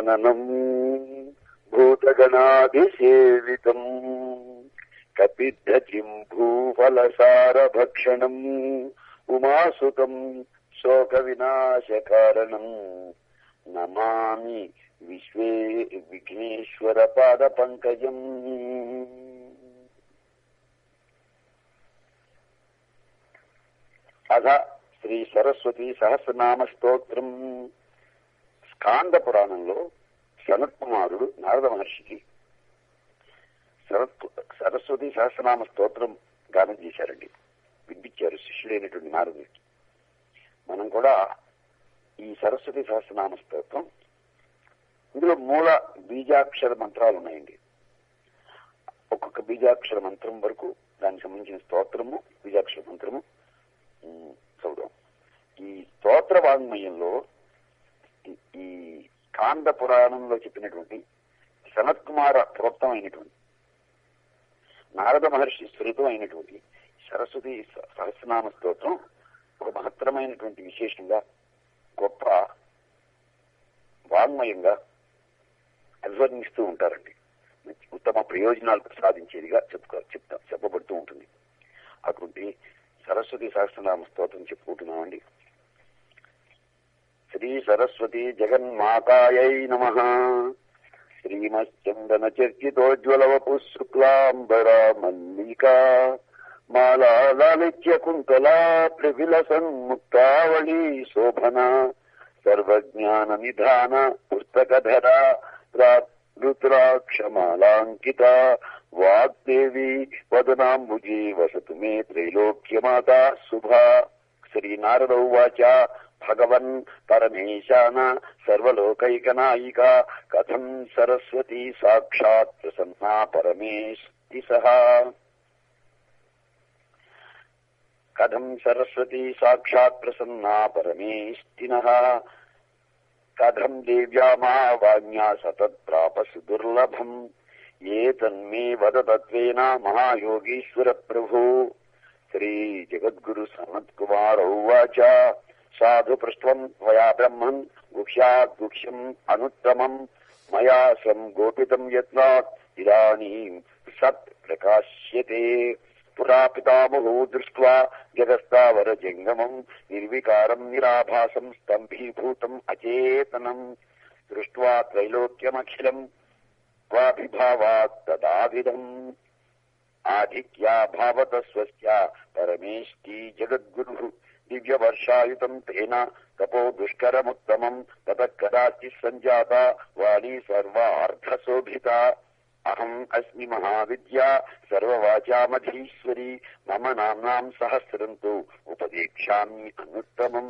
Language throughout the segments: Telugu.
గజాననం భూతగణాదిసేవితం కపిద్ధతిం భూఫలసారభక్షణం ఉమాసుతం శోక వినాశకారణం నమామి విశ్వే విఘ్నేశ్వర పాద పంకజం అథ శ్రీ సరస్వతి సహస్రనామ స్తోత్రం స్కాంద పురాణంలో సనత్ కుమారుడు నారద మహర్షికి సరత్ సరస్వతి సహస్రనామ స్తోత్రం గానం చేశారండి వినిపించారు శిష్యుడైనటువంటి నారదుడికి మనం కూడా ఈ సరస్వతి సహస్రనామ స్తోత్రం ఇందులో మూల బీజాక్షర మంత్రాలు ఉన్నాయండి ఒక్కొక్క బీజాక్షర మంత్రం వరకు దానికి సంబంధించిన స్తోత్రము బీజాక్షర మంత్రము ఉమ్, చదువుదాం ఈ స్తోత్ర వాంగ్మయంలో ఈ- ఈ కాండ పురాణంలో చెప్పినటువంటి సనత్ కుమార ప్రోక్తం అయినటువంటి నారద మహర్షి స్మృతం అయినటువంటి సరస్వతి స- సహస్రనామ స్తోత్రం ఒక మహత్తరమైనటువంటి విశేషంగా గొప్ప వాంగ్మయంగా అభివర్ణిస్తూ ఉంటారండి మంచి ఉత్తమ ప్రయోజనాలు ప్రసాదించేదిగా చెప్పుకో చెప్తా చెప్పబడుతూ ఉంటుంది అటువంటి సరస్వతి సహస్రనామ స్తోత్రం చెప్పుకుంటున్నామండి శ్రీ సరస్వతి జగన్మాతాయై నమ శ్రీమశ్చందన చర్చితోజ్వలవపు శుక్లాంబర మల్లికా మాలాలిత్య కుంతలా ప్రవిలసన్ ముక్తావళీ శోభన సర్వజ్ఞాన నిధాన పుస్తకధర రుద్రాక్షమాలాంకిత వాగ్దేవి వదనాంబుజీ వసతు మే త్రైలోక్యమాత శుభా శ్రీనారద ఉవాచ భగవన్ పరమేశాన సర్వలోకైకనాయిక కథం సరస్వతి సాక్షాత్ ప్రసన్నా పరమేష్టి సహా కథం సరస్వతి సాక్షాత్ ప్రసన్నా పరమేష్టిన కథం దేవ్యా మా వాజ్ఞా సతత్ప్రాపసు దుర్లభం ఏ తన్మే వద తత్వేన మహాయోగీశ్వర ప్రభు శ్రీ జగద్గురు సనత్ కుమార ఉవాచ సాధు పృష్ఠం త్వయా బ్రహ్మన్ గుక్ష్యాత్ గుక్ష్యం అనుత్తమం మయా సంగోపితం యత్నాత్ ఇదానీం సత్ ప్రకాశ్యతే పురా పితామహో దృష్ట్వా జగస్తావర జంగమం నిర్వికారం నిరాభాసం స్తంభీభూతం అచేతనం దృష్ట్వా త్రైలోక్యమఖిలం స్వాభిభావాత్ తదావిధం ఆధిక్యా భావత స్వస్య పరమేష్టి జగద్గురు దివ్యవర్షాయుతం తేన తపో దుష్కరముత్తమం తత కదాచి సంజాత వాణి సర్వార్థశోభిత అహం అస్మి మహావిద్యా సర్వవాచామధీశ్వరి మమ నామ్నాం సహస్రంతో ఉపదేక్షామి అనుత్తమం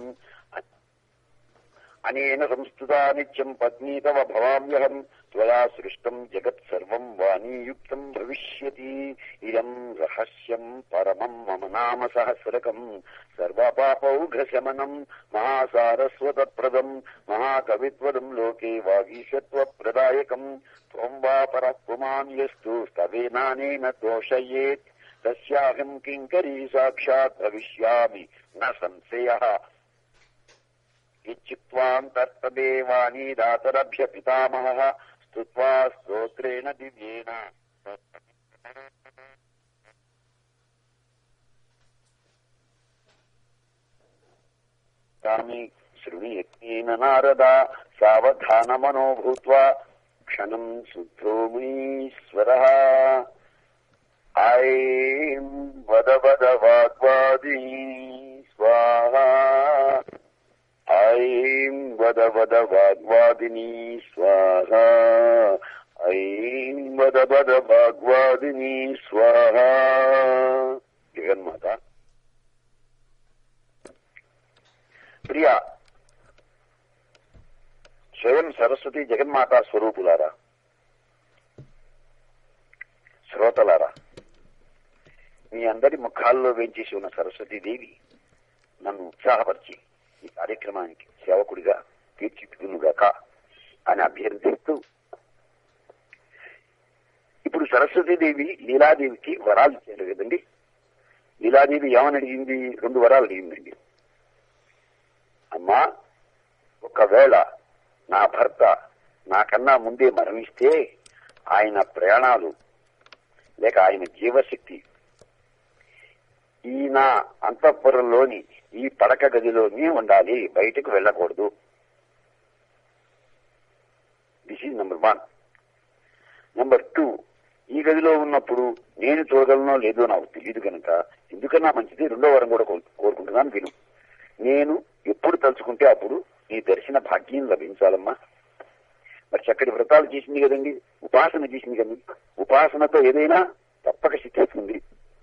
అనేన సంస్థుతా నిత్యం పత్నీ తవ భవామ్యహం త్వయా సృష్టం జగత్ సర్వం వాణీయుక్తం భవిష్యతి ఇదం రహస్యం పరమం మమ నామ సహస్రకం సర్వపాపౌఘశమనం మహాసారస్వతప్రదం మహాకవిత్వదం లోకే వాగీశత్వప్రదాయకం త్వం వా పరః పుమాన్ యస్తు స్తవేనానేన దోషయేత్ తస్యాహం కింకరీ సాక్షాత్ భవిష్యామి న సంశయः ఇచ్చుక్వాంతర్తదేవానీ దాతరభ్య పితామహ స్తుత్వా స్తోత్రేణ దివ్యేన తామి శృణుయత్నేన నారద సావధానమనో భూత్వా క్షణం శుద్ధో మునీశ్వర ఐం వద వద వాగ్వాదీ స్వాహా ఐం వద వద వాగ్వాదిని స్వాహ ఐం వద వద వాగ్వాదిని స్వాహ జగన్మాత ప్రియా స్వయం సరస్వతి జగన్మాత స్వరూపులారా శ్రోతలారా మీ అందరి ముఖాల్లో వేంచేసి ఉన్న సరస్వతీదేవి నన్ను ఉత్సాహపరిచి ఈ కార్యక్రమానికి సేవకుడిగా తీర్చిదిద్దునుగాక అని అభ్యర్థిస్తూ ఇప్పుడు సరస్వతీదేవి లీలాదేవికి వరాలు ఇచ్చారు కదండి లీలాదేవి ఏమని అడిగింది రెండు వరాలు అడిగిందండి అమ్మా ఒకవేళ నా భర్త నాకన్నా ముందే మరణిస్తే ఆయన ప్రయాణాలు లేక ఆయన జీవశక్తి ఈ నా అంతఃపురంలోని ఈ పడక గదిలోనే ఉండాలి బయటకు వెళ్ళకూడదు this is number one number two ఈ గదిలో ఉన్నప్పుడు నేను చూడగలనో లేదో నాకు తెలియదు కనుక ఎందుకన్నా మంచిది రెండో వారం కూడా కోరు- కోరుకుంటున్నాను విను నేను ఎప్పుడు తలుచుకుంటే అప్పుడు నీ దర్శన భాగ్యం లభించాలమ్మా మరి చక్కటి వ్రతాలు చేసింది కదండి ఉపాసన చేసింది కదండి ఉపాసనతో ఏదైనా తప్పక సిద్ధిస్తుంది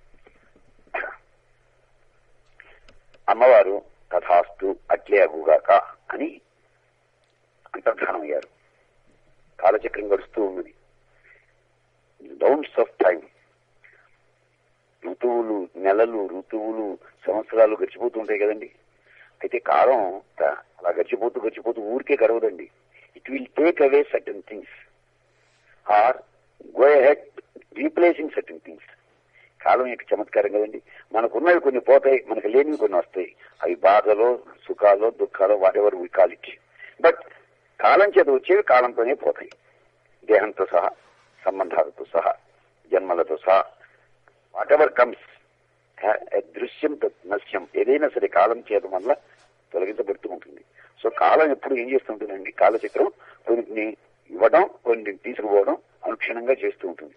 అమ్మవారు తథాస్తు అట్లే అగుగాక అని అంతర్ధానం అయ్యారు కాలచక్రం గడుస్తూ ఉన్నది డౌన్స్ ఆఫ్ టైం ఋతువులు నెలలు ఋతువులు సంవత్సరాలు గడిచిపోతుంటాయి కదండి అయితే కాలం త- అలా గడిచిపోతూ గడిచిపోతూ ఊరికే గడవదండి it will take away certain things are go head replacing certain things కాలం యొక్క చమత్కారం కదండి మనకున్నవి కొన్ని పోతాయి మనకు లేనివి కొన్ని వస్తాయి అవి బాధలో సుఖాలో దుఃఖాలో whatever we call it but కాలం చేత వచ్చేవి కాలంతోనే పోతాయి దేహంతో సహా సంబంధాలతో సహా జన్మలతో సహా వాట్ ఎవర్ కమ్స్ దృశ్యం తత్ నశ్యం ఏదైనా సరే కాలం చేత వల్ల తొలగించబడుతూ ఉంటుంది సో కాలం ఎప్పుడు ఏం చేస్తుంటుందండి కాలచక్రం కొన్నిటిని ఇవ్వడం కొన్నిటిని తీసుకుపోవడం అనుక్షణంగా చేస్తూ ఉంటుంది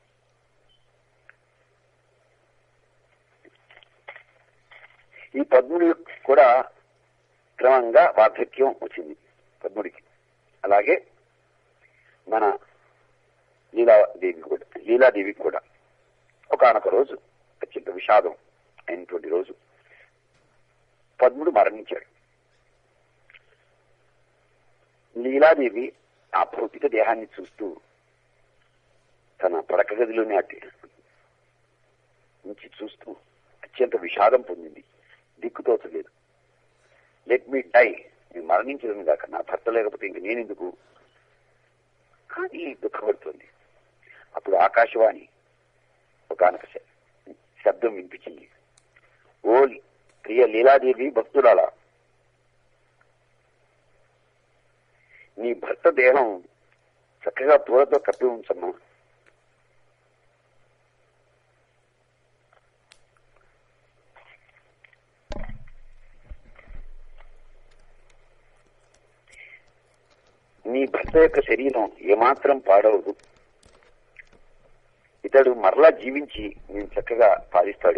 ఈ పద్ముడి కూడా క్రమంగా వార్ధక్యం వచ్చింది పద్ముడికి అలాగే మన లీలాదేవి కూడా లీలాదేవికి కూడా ఒకనొక రోజు అత్యంత విషాదం అయినటువంటి రోజు పద్ముడు మరణించాడు లీలాదేవి ఆ భౌతిక దేహాన్ని చూస్తూ తన పడక గదిలోనే అట్టి నుంచి చూస్తూ అత్యంత విషాదం పొందింది దిక్కుతోచలేదు లెట్ మీ డై నేను మరణించడం కాక నా భర్త లేకపోతే ఇంక నేనెందుకు కానీ దుఃఖపడుతుంది అప్పుడు ఆకాశవాణి ఒకనొక శబ్దం వినిపించింది ఓ ప్రియ లీలాదేవి భక్తురాలా నీ భర్త దేహం చక్కగా పూలతో కప్పి ఉంచమ్మా నీ భర్త యొక్క శరీరం ఏమాత్రం పాడవదు ఇతడు మరలా జీవించి నేను చక్కగా పాలిస్తాడు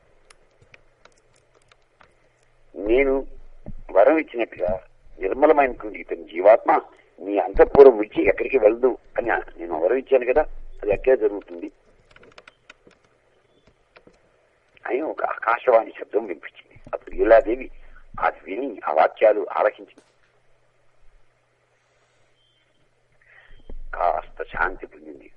నేను వరం ఇచ్చినట్టుగా నిర్మలమైనటువంటి ఇతని జీవాత్మ నీ అంతఃపురం విడిచి ఎక్కడికి వెళ్ళదు అని నేను వరం ఇచ్చాను కదా అది అట్లే జరుగుతుంది అని ఒక ఆకాశవాణి శబ్దం వినిపించింది అప్పుడు లీలాదేవి అది విని ఆ వాక్యాలు ఆలకించింది కాస్త శాంతి పొందింది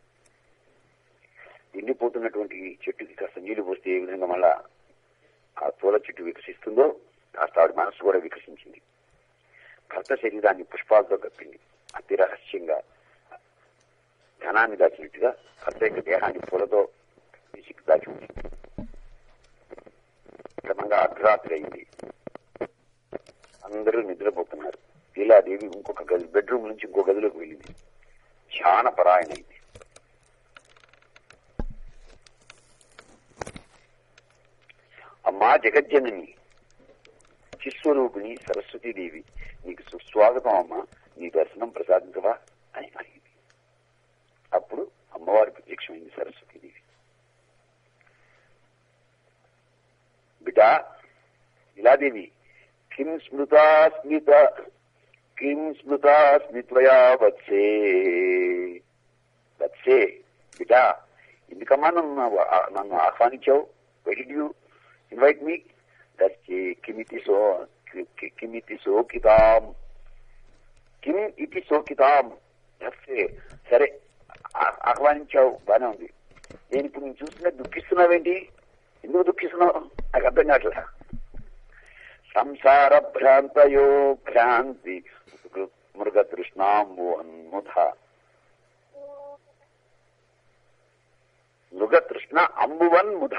ఎండిపోతున్నటువంటి చెట్టుకి కాస్త నీళ్లు పోస్తే ఏ విధంగా మళ్ళా ఆ పూల చెట్టు వికసిస్తుందో కాస్త ఆవిడ మనసు కూడా వికసించింది భర్త శరీరాన్ని పుష్పాలతో కప్పింది అతి రహస్యంగా ధనాన్ని దాచినట్టుగా భర్త యొక్క దేహాన్ని పూలతో పిసికి దాచి ఉంచింది క్రమంగా అర్ధరాత్రి అయింది అందరూ నిద్రపోతున్నారు లీలాదేవి ఇంకొక గది బెడ్రూమ్ నుంచి ఇంకో గదిలోకి వెళ్ళింది ధ్యాన పరాయణైంది అమ్మా జగజ్జనని శిస్వరూపిణి సరస్వతీదేవి నీకు సుస్వాగతం అమ్మా నీ దర్శనం ప్రసాదించవా అని అడిగింది అప్పుడు అమ్మవారి ప్రత్యక్షమైంది సరస్వతీదేవి బిడ్డా ఇలాదేవి కిం స్మృతా స్మిత కిం స్మృతా స్మిత్వయా వత్సే వత్సే బిడ్డా ఎందుకమ్మా నన్ను నన్ను ఆహ్వానించావు వెడిడ్ యూ ఇన్వైట్ మీ దర్శే కిమితి సో కిమితి సోకితాం కిమ్ ఇతి సోకితాం దర్శే సరే ఆ- ఆహ్వానించావు బానే ఉంది నేను ఇప్పుడు నేను చూస్తున్నా దుఃఖిస్తున్నావేంటి ఎందుకు దుఃఖిస్తున్నావు నాకు అర్థం కావట్లే సంసార భ్రాంతయో భ్రాంతి మృగ తృష్ణాంబు అన్ముధ మృగ తృష్ణ అంబువన్ ముధ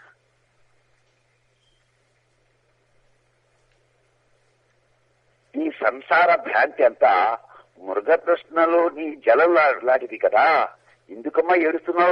ఈ సంసార భ్రాంతి అంతా మృగతృష్ణలోని జలం లా- లాంటిది కదా ఎందుకమ్మా ఏడుస్తున్నావు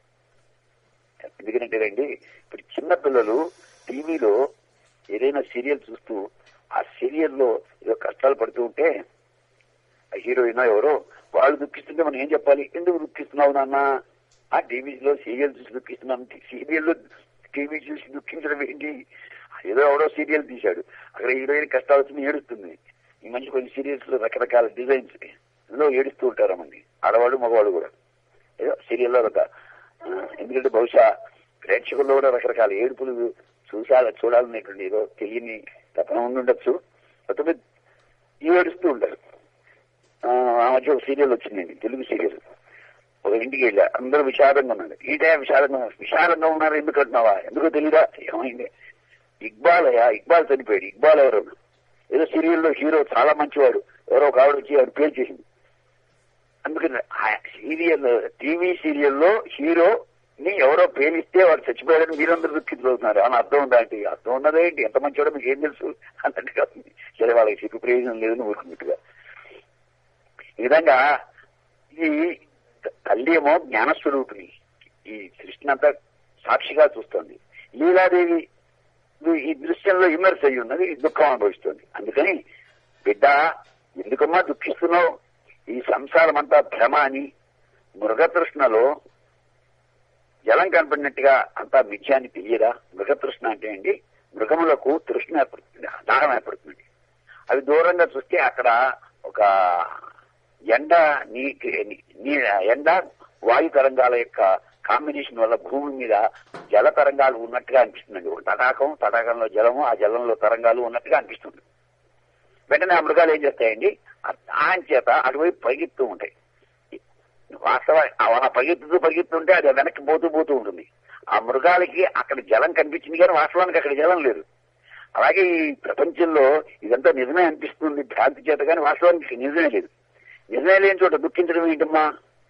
ఎందుకంటే రండి ఇప్పుడు చిన్న పిల్లలు టీవీలో ఏదైనా సీరియల్ చూస్తూ ఆ సీరియల్లో ఏదో కష్టాలు పడుతూ ఉంటే ఆ హీరోయిన్ ఎవరో వాళ్ళు దుఃఖిస్తుంటే మనం ఏం చెప్పాలి ఎందుకు దుఃఖిస్తున్నావు నాన్న ఆ టీవీలో సీరియల్ చూసి దుఃఖిస్తున్నాం సీరియల్లో టీవీ చూసి దుఃఖించడం ఏంటి ఏదో ఎవడో సీరియల్ తీశాడు అక్కడ హీరోయిన్ కష్టాలు వచ్చి ఏడుస్తుంది ఈ మధ్య కొన్ని సీరియల్స్ లో రకరకాల డిజైన్స్ ఇందులో ఏడుస్తూ ఉంటారు మంది ఆడవాళ్ళు మగవాళ్ళు కూడా ఏదో సీరియల్లో ఒక ఆ, ఎందుకంటే బహుశా ప్రేక్షకుల్లో కూడా రకరకాల ఏడుపులు చూసాల చూడాలనేటువంటి ఏదో తెలియని తపన ఉండి ఉండొచ్చు మొత్తం ఏడుస్తూ ఉంటారు ఆ, ఆ మధ్య ఒక సీరియల్ వచ్చిందండి తెలుగు సీరియల్ ఒక ఇంటికి వెళ్ళా అందరూ విషాదంగా ఉన్నారు ఈటే విషాదంగా ఉన్నారు. విషాదంగా ఉన్నారు ఎందుకు అంటున్నావా ఎందుకో తెలీదా ఏమైంది ఇక్బాల్ అయ్యా ఇక్బాల్ చనిపోయాడు ఇక్బాల్ ఎవరు ఏదో సీరియల్లో హీరో చాలా మంచివాడు ఎవరో ఒక ఆవిడ వచ్చి ఆవిడ పేరు చేసింది అందుకని ఆ సీరియల్ టీవీ సీరియల్లో హీరో ని ఎవరో ప్రేమిస్తే వాడు చచ్చిపోయాడని మీరందరూ దుఃఖితులవుతున్నారు అని అర్థం ఉందా అంటే అర్థం ఉన్నదేంటి ఎంత మంచివాడో మీకు ఏం తెలుసు అన్నట్టుగా ఉంది. సరే వాళ్ళకి సిగ్గు ప్రయోజనం లేదని ఊరుకున్నట్టుగా ఈ విధంగా ఈ తల్లి ఏమో జ్ఞానస్వరూపిణి ఈ సృష్టిని అంతా సాక్షిగా చూస్తోంది లీలాదేవి నువ్వు ఈ దృశ్యంలో ఇమర్స్ అయి ఉన్నది దుఃఖం అనుభవిస్తుంది అందుకని బిడ్డ ఎందుకమ్మా దుఃఖిస్తున్నావు ఈ సంసారం అంతా భ్రమ అని మృగతృష్ణలో జలం కనపడినట్టుగా అంతా మిథ్య అని తెలియదా మృగతృష్ణ అంటే అండి మృగములకు తృష్ణ ఏర్పడుతుంది దాహం ఏర్పడుతుంది అవి దూరంగా చూస్తే అక్కడ ఒక ఎండ నీ నీ ఎండ వాయు తరంగాల యొక్క కాంబినేషన్ వల్ల భూమి మీద జల తరంగాలు ఉన్నట్టుగా అనిపిస్తుందండి ఒక తటాకం తటాకంలో జలము ఆ జలంలో తరంగాలు ఉన్నట్టుగా అనిపిస్తుంది వెంటనే ఆ మృగాలు ఏం చేస్తాయండి ఆ దాని చేత అటువైపు పరిగెత్తూ ఉంటాయి వాస్తవ అలా పరిగెత్తుతూ పరిగెత్తుంటే అది వెనక్కి పోతూ పోతూ ఉంటుంది ఆ మృగాలకి అక్కడ జలం కనిపించింది కానీ వాస్తవానికి అక్కడ జలం లేదు అలాగే ఈ ప్రపంచంలో ఇదంతా నిజమే అనిపిస్తుంది భ్రాంతి చేత కానీ వాస్తవానికి నిజమే లేదు నిజమే లేని చోట దుఃఖించడం ఏంటమ్మా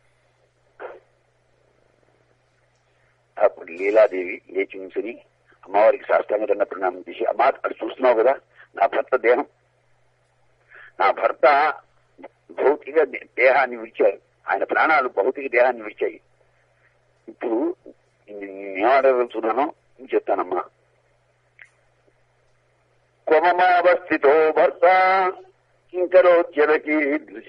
అప్పుడు లీలాదేవి లేచి నుంచుని అమ్మవారికి సాష్టాంగ దండ ప్రణామం చేసి అమ్మా అక్కడ చూస్తున్నావు కదా నా భర్త దేహం నా భర్త భౌతిక దే- దేహాన్ని విడిచారు ఆయన ప్రాణాలు భౌతిక దేహాన్ని విడిచాయి ఇప్పుడు నేనేమడగలుగుతున్నానో నేను చెప్తానమ్మా క్వమమావస్థితో భర్త కింకరోచ్యరకి దృశ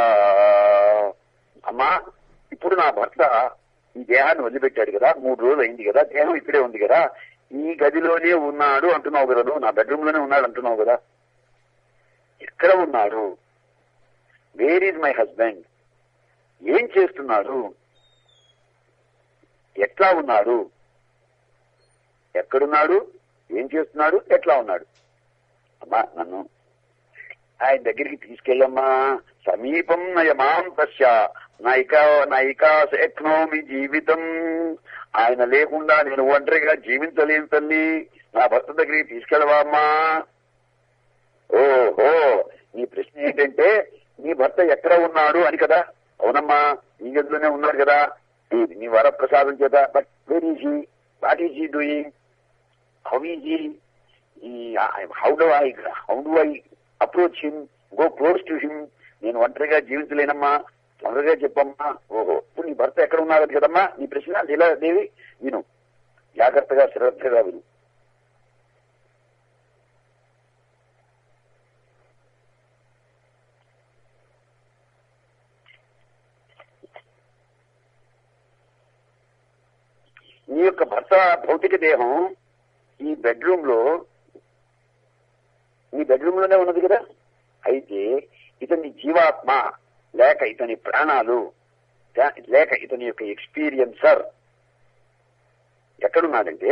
అమ్మా ఇప్పుడు నా భర్త ఈ దేహాన్ని వదిలిపెట్టాడు కదా మూడు రోజులు అయింది కదా దేహం ఇక్కడే ఉంది కదా ఈ గదిలోనే ఉన్నాడు అంటున్నావు కదా నువ్వు నా బెడ్రూమ్ లోనే ఉన్నాడు అంటున్నావు కదా ఎక్కడ ఉన్నాడు వేర్ ఈజ్ మై హస్బెండ్ ఏం చేస్తున్నాడు ఎట్లా ఉన్నాడు ఎక్కడున్నాడు ఏం చేస్తున్నాడు ఎట్లా ఉన్నాడు అమ్మా నన్ను ఆయన దగ్గరికి తీసుకెళ్ళమ్మా సమీపం నయమాం పశ్య నైకా నైకా శక్నోమి జీవితం ఆయన లేకుండా నేను ఒంటరిగా జీవించలేను తల్లి నా భర్త దగ్గరికి తీసుకెళ్ళవా అమ్మా ఓహో నీ ప్రశ్న ఏంటంటే నీ భర్త ఎక్కడ ఉన్నాడు అని కదా అవునమ్మా నీ గదిలోనే ఉన్నాడు కదా నీ- నీ వరప్రసాదం చేత but where is he what is he doing how is he how do I how do I approach him go close to him నేను ఒంటరిగా జీవించలేనమ్మా తొందరగా చెప్పమ్మా ఓహో ఇప్పుడు నీ భర్త ఎక్కడ ఉన్నాడు కదమ్మా నీ ప్రశ్న ఇలా దేవి విను జాగ్రత్తగా శ్రద్ధగా విను నీ యొక్క భర్త భౌతిక దేహం ఈ బెడ్రూమ్ లో నీ బెడ్రూమ్ లోనే ఉన్నది కదా అయితే ఇతని జీవాత్మ లేక ఇతని ప్రాణాలు దా- లేక ఇతని యొక్క ఎక్స్పీరియన్సర్ ఎక్కడున్నాడంటే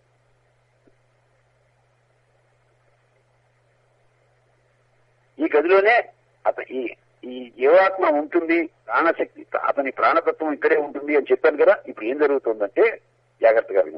ఈ గదిలోనే అత ఈ ఈ జీవాత్మ ఉంటుంది ప్రాణశక్తి అతని ప్రాణతత్వం ఇక్కడే ఉంటుంది అని చెప్పాను కదా ఇప్పుడు ఏం జరుగుతుందంటే జాగ్రత్తగా విను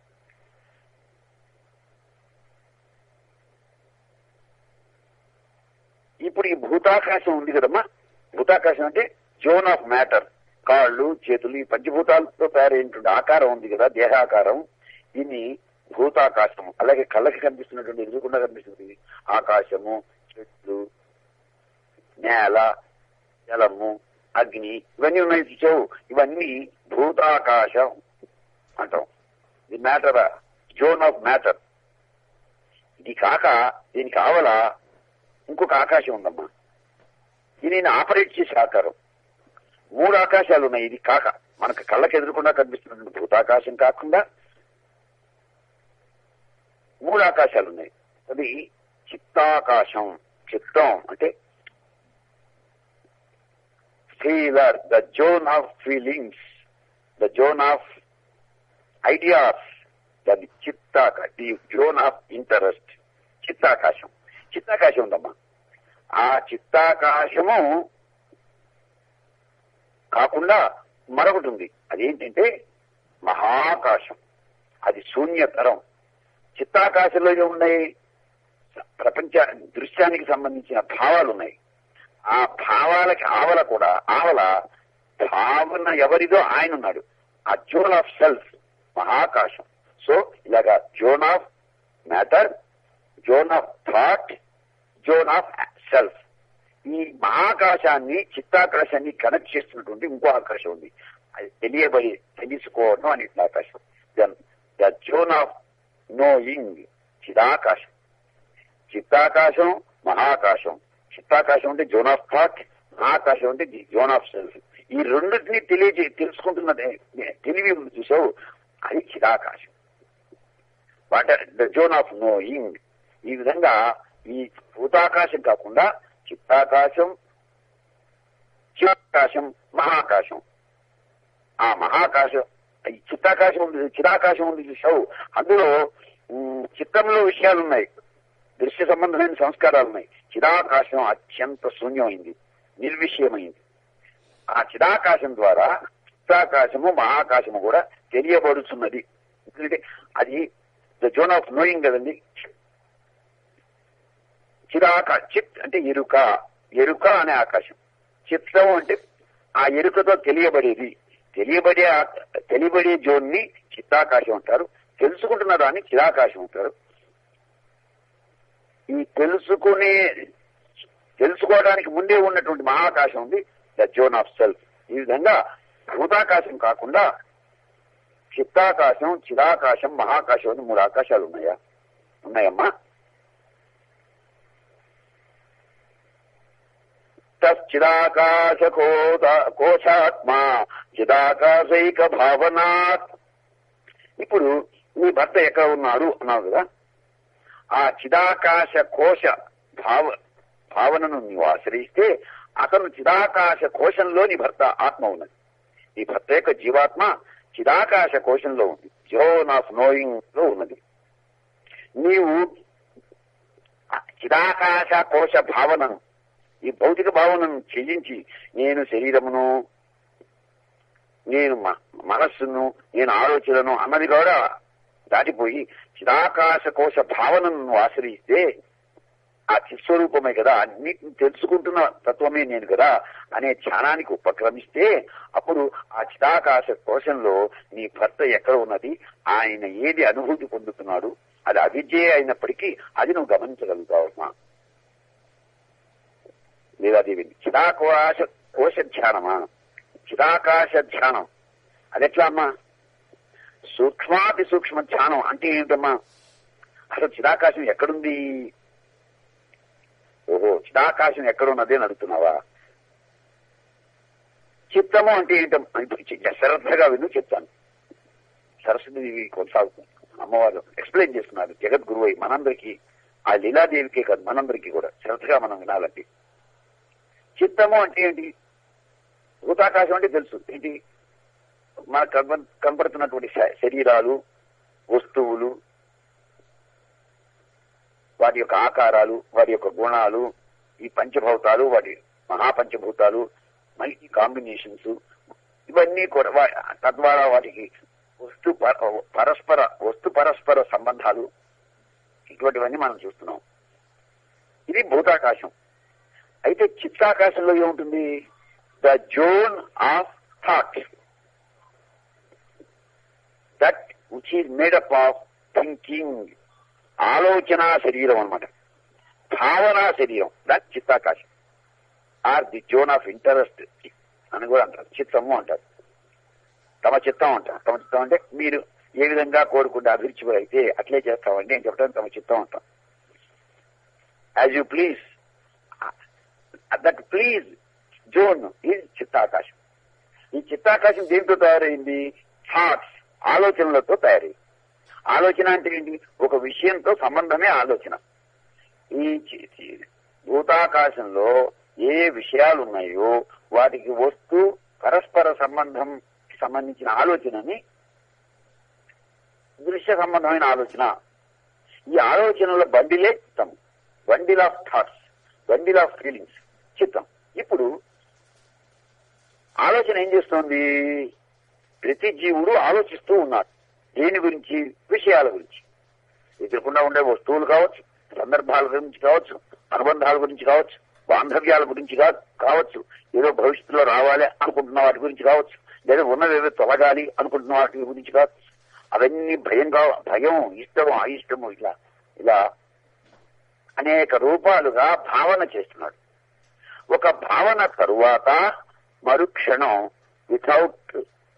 ఇప్పుడు ఈ భూతాకాశం ఉంది కదమ్మా భూతాకాశం అంటే జోన్ ఆఫ్ మ్యాటర్ కాళ్ళు చేతులు ఈ పంచభూతాలతో తయారైనటువంటి ఆకారం ఉంది కదా దేహాకారం దీన్ని భూతాకాశము అలాగే కళ్ళకి కనిపిస్తున్నటువంటి ఎదురుకుండా కనిపిస్తుంది ఆకాశము చెట్లు నేల జలము అగ్ని ఇవన్నీ ఉన్నాయి చూసావు ఇవన్నీ భూతాకాశం అంటాం ఇది మ్యాటర్ జోన్ ఆఫ్ మ్యాటర్ ఇది కాక దీనికి కావాల ఇంకొక ఆకాశం ఉందమ్మా దీనిని ఆపరేట్ చేసే ఆకారం మూడు ఆకాశాలు ఉన్నాయి ఇది కాక మనకు కళ్ళకి ఎదురకుండా కనిపిస్తున్న భూతాకాశం కాకుండా మూడు ఆకాశాలు ఉన్నాయి అది చిత్తాకాశం చిత్తం అంటే feeler the zone of feelings the zone of ideas అది చిత్తాక ది జోన్ ఆఫ్ ఇంటరెస్ట్ చిత్తాకాశం చిత్తాకాశం ఉందమ్మా ఆ చిత్తాకాశము కాకుండా మరొకటి ఉంది అదేంటంటే మహాకాశం అది శూన్యతరం చిత్తాకాశంలో ఉన్నాయి ప్రపంచ దృశ్యానికి సంబంధించిన భావాలు ఉన్నాయి ఆ భావాలకి ఆవల కూడా ఆవల భావన ఎవరిదో ఆయన ఉన్నాడు ఆ జోన్ ఆఫ్ సెల్ఫ్ మహాకాశం సో ఇలాగా zone of matter zone of thought zone of self ఈ మహాకాశాన్ని చిత్తాకాశాన్ని కనెక్ట్ చేస్తున్నటువంటి ఇంకో ఆకాశం ఉంది అది తెలియబడి తెలుసుకోవడం అనే ఆకాశం then the zone of knowing చిదాకాశం చిత్తాకాశం మహాకాశం చిత్తాకాశం అంటే జోన్ ఆఫ్ థాట్ మహాకాశం అంటే జోన్ ఆఫ్ సెల్ఫ్ ఈ రెండింటినీ తెలియజే తెలుసుకుంటున్నదే తెలివి ఉంది చూసావు అది చిదాకాశం what the zone of knowing ఈ విధంగా ఈ భూతాకాశం కాకుండా చిత్తాకాశం చిరాకాశం మహాకాశం ఆ మహాకాశం ఈ చిత్తాకాశం ఉంది చిరాకాశం ఉంది చూసావు అందులో ఉమ్, చిత్తంలో విషయాలు ఉన్నాయి దృశ్య సంబంధమైన సంస్కారాలు ఉన్నాయి చిరాకాశం అత్యంత శూన్యమైంది నిర్విషయమైంది ఆ చిరాకాశం ద్వారా చిత్తాకాశము మహాకాశము కూడా తెలియబడుతున్నది ఎందుకంటే అది ద జోన్ ఆఫ్ నోయింగ్ కదండి చిరాక చిత్ అంటే ఎరుక ఎరుక అనే ఆకాశం చిత్తం అంటే ఆ ఎరుకతో తెలియబడేది తెలియబడే ఆ- తెలియబడే జోన్ ని చిత్తాకాశం అంటారు తెలుసుకుంటున్న దాన్ని చిరాకాశం అంటారు ఈ తెలుసుకునే తెలుసుకోవడానికి ముందే ఉన్నటువంటి మహాకాశం ఉంది ద జోన్ ఆఫ్ సెల్ఫ్ ఈ విధంగా భూతాకాశం కాకుండా చిత్తాకాశం చిరాకాశం మహాకాశం అని మూడు ఆకాశాలు ఉన్నాయా ఉన్నాయమ్మా తచ్చిదాకాశ కోశాత్మా చిదాకాశైక భావనాత్ ఇప్పుడు మీ భర్త ఎక్కడ ఉన్నారు అన్నావు కదా ఆ చిదాకాశ కోశ భావ భావనను నీవు ఆశ్రయిస్తే అతను చిదాకాశ కోశంలో నీ భర్త ఆత్మ ఉన్నది నీ భర్త యొక్క జీవాత్మ చిదాకాశ కోశంలో ఉంది జోన్ ఆఫ్ నోయింగ్ లో ఉన్నది నీవు ఆ చిదాకాశ కోశ భావనను ఈ భౌతిక భావనను త్యజించి నేను శరీరమును నేను మ- మనస్సును నేను ఆలోచనను అన్నది కూడా దాటిపోయి చిదాకాశ కోశ భావనను నువ్వు ఆశ్రయిస్తే ఆ చిస్వరూపమే కదా అన్నిటిని తెలుసుకుంటున్న తత్వమే నేను కదా అనే ధ్యానానికి ఉపక్రమిస్తే అప్పుడు ఆ చిదాకాశ కోశంలో నీ భర్త ఎక్కడ ఉన్నది ఆయన ఏది అనుభూతి పొందుతున్నాడు అది అవిద్యే అయినప్పటికీ అది నువ్వు గమనించగలుగుతావమ్మా లేదాదేవి చిదాకోశ కోశ ధ్యానమా చిదాకాశ ధ్యానం అదెట్లా అమ్మా సూక్ష్మాతి సూక్ష్మ ధ్యానం అంటే ఏమిటమ్మా అసలు చిదాకాశం ఎక్కడుంది ఓహో చిదాకాశం ఎక్కడున్నది అని అడుగుతున్నావా చిత్తము అంటే ఏంటమ్మా ఇప్పుడు చి- శ్రద్ధగా విను చెప్తాను సరస్వతి కొనసాగుతుంది అమ్మవారు ఎక్స్ప్లెయిన్ చేస్తున్నారు జగద్గురువై మనందరికీ ఆ లీలాదేవికే కాదు మనందరికీ కూడా శ్రద్ధగా మనం వినాలంటే చిత్తము అంటే ఏంటి భూతాకాశం అంటే తెలుసు ఏంటి మనకు కనబ- కనబడుతున్నటువంటి శ- శరీరాలు వస్తువులు వాటి యొక్క ఆకారాలు వాటి యొక్క గుణాలు ఈ పంచభూతాలు వాటి మహాపంచభూతాలు మల్టీ కాంబినేషన్స్ ఇవన్నీ కూడా వా- తద్వారా వాటికి వస్తు ప- పరస్పర వస్తు పరస్పర సంబంధాలు ఇటువంటివన్నీ మనం చూస్తున్నాం ఇది భూతాకాశం అయితే చిత్తాకాశంలో ఏముంటుంది the zone of thought that which is made up of thinking ఆలోచన శరీరం అన్నమాట భావన శరీరం దట్ చిత్తాకాశం are the zone of interest అని కూడా అంటారు చిత్తము అంటారు తమ చిత్తం అంటారు తమ చిత్తం అంటే మీరు ఏ విధంగా కోరుకుంటే అభిరుచి అయితే అట్లే చేస్తామండి అని చెప్పడం తమ చిత్తం అంటాం as you please that please zone ఈ చిత్తాకాశం ఈ చిత్తాకాశం దేంతో తయారైంది థాట్స్ ఆలోచనలతో తయారైంది ఆలోచన అంటే ఏంటి ఒక విషయంతో సంబంధమే ఆలోచన ఈ చి- చి- భూతాకాశంలో ఏ విషయాలు ఉన్నాయో వాటికి వస్తూ పరస్పర సంబంధం సంబంధించిన ఆలోచనని దృశ్య సంబంధమైన ఆలోచన ఈ ఆలోచనల బండిలే చిత్తం bundle of thoughts bundle of feelings చిత్తం ఇప్పుడు ఆలోచన ఏం చేస్తోంది ప్రతి జీవుడు ఆలోచిస్తూ ఉన్నాడు దేని గురించి విషయాల గురించి ఎదురకుండా ఉండే వస్తువులు కావచ్చు సందర్భాల గురించి కావచ్చు అనుబంధాల గురించి కావచ్చు బాంధవ్యాల గురించి కా- కావచ్చు ఏదో భవిష్యత్తులో రావాలి అనుకుంటున్న వాటి గురించి కావచ్చు లేదా ఉన్నది ఏదో తొలగాలి అనుకుంటున్న వాటి గురించి కావచ్చు అవన్నీ భయం కా భయం ఇష్టము అయిష్టము ఇలా ఇలా అనేక రూపాలుగా భావన చేస్తున్నాడు ఒక భావన తరువాత మరుక్షణం వితౌట్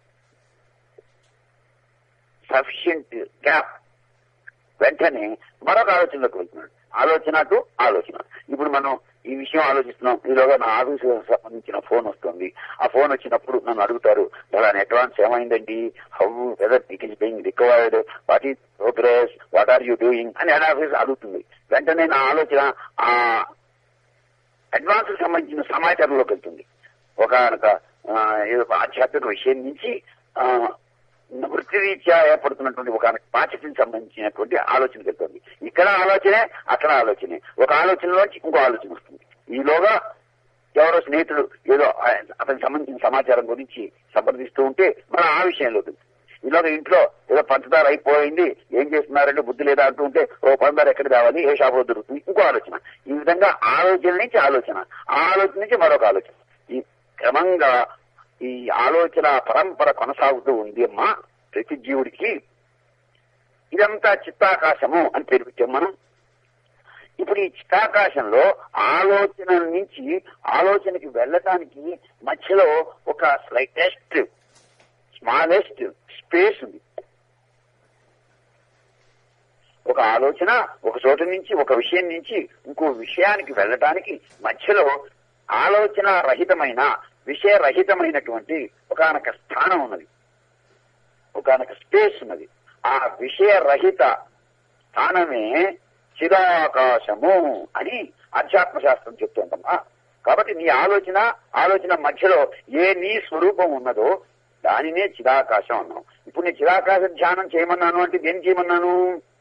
సఫిషియంట్ గ్యాప్ వెంటనే మరొక ఆలోచనలోకి వెళ్తున్నాడు ఆలోచన టు ఆలోచన ఇప్పుడు మనం ఈ విషయం ఆలోచిస్తున్నాం ఈలోగా నా ఆఫీసు సంబంధించిన ఫోన్ వస్తుంది ఆ ఫోన్ వచ్చినప్పుడు నన్ను అడుగుతారు అలా అడ్వాన్స్ ఏమైందండి how whether it is being required what is progress what are you doing అని హెడ్ ఆఫీస్ అడుగుతుంది వెంటనే నా ఆలోచన ఆ అడ్వాన్స్ సంబంధించిన సమాచారంలోకి వెళ్తుంది ఒక ఏదో ఒక ఆధ్యాత్మిక విషయం నుంచి ఆ, వృత్తిరీత్యా ఏర్పడుతున్నటువంటి ఒక బాధ్యతకి సంబంధించినటువంటి ఆలోచనకి వెళ్తుంది ఇక్కడ ఆలోచనే అక్కడ ఆలోచనే ఒక ఆలోచనలోంచి ఇంకో ఆలోచన వస్తుంది ఈలోగా ఎవరో స్నేహితుడు ఏదో ఆ- అతనికి సంబంధించిన సమాచారం గురించి సంప్రదిస్తూ ఉంటే మనం ఆ విషయంలో వెళ్తుంది ఈలోగా ఇంట్లో ఏదో పంచదార అయిపోయింది ఏం చేస్తున్నారంటే బుద్ధి లేదా అంటూ ఉంటే ఓ పంచదార ఎక్కడ కావాలి ఏ షాపులో దొరుకుతుంది ఇంకో ఆలోచన ఈ విధంగా ఆలోచన నుంచి ఆలోచన ఆ ఆలోచన నుంచి మరొక ఆలోచన ఈ క్రమంగా ఈ ఆలోచన పరంపర కొనసాగుతూ ఉంది అమ్మా ప్రతి జీవుడికి ఇదంతా చిత్తాకాశము అని పేరు పెట్టాం మనం ఇప్పుడు ఈ చిత్తాకాశంలో ఆలోచన నుంచి ఆలోచనకి వెళ్ళటానికి మధ్యలో ఒక స్లైటెస్ట్ స్మాలెస్ట్ స్పేస్ ఉంది ఒక ఆలోచన ఒక చోట నుంచి ఒక విషయం నుంచి ఇంకో విషయానికి వెళ్ళటానికి మధ్యలో ఆలోచన రహితమైన విషయ రహితమైనటువంటి ఒకనొక స్థానం ఉన్నది ఒకనొక స్పేస్ ఉన్నది ఆ విషయ రహిత స్థానమే చిరాకాశము అని అధ్యాత్మ శాస్త్రం చెప్తుందమ్మా కాబట్టి నీ ఆలోచన ఆలోచన మధ్యలో ఏ నీ స్వరూపం ఉన్నదో దానినే చిరాకాశం అన్నాం ఇప్పుడు నీ చిరాకాశ ధ్యానం చేయమన్నాను అంటే దేని చేయమన్నాను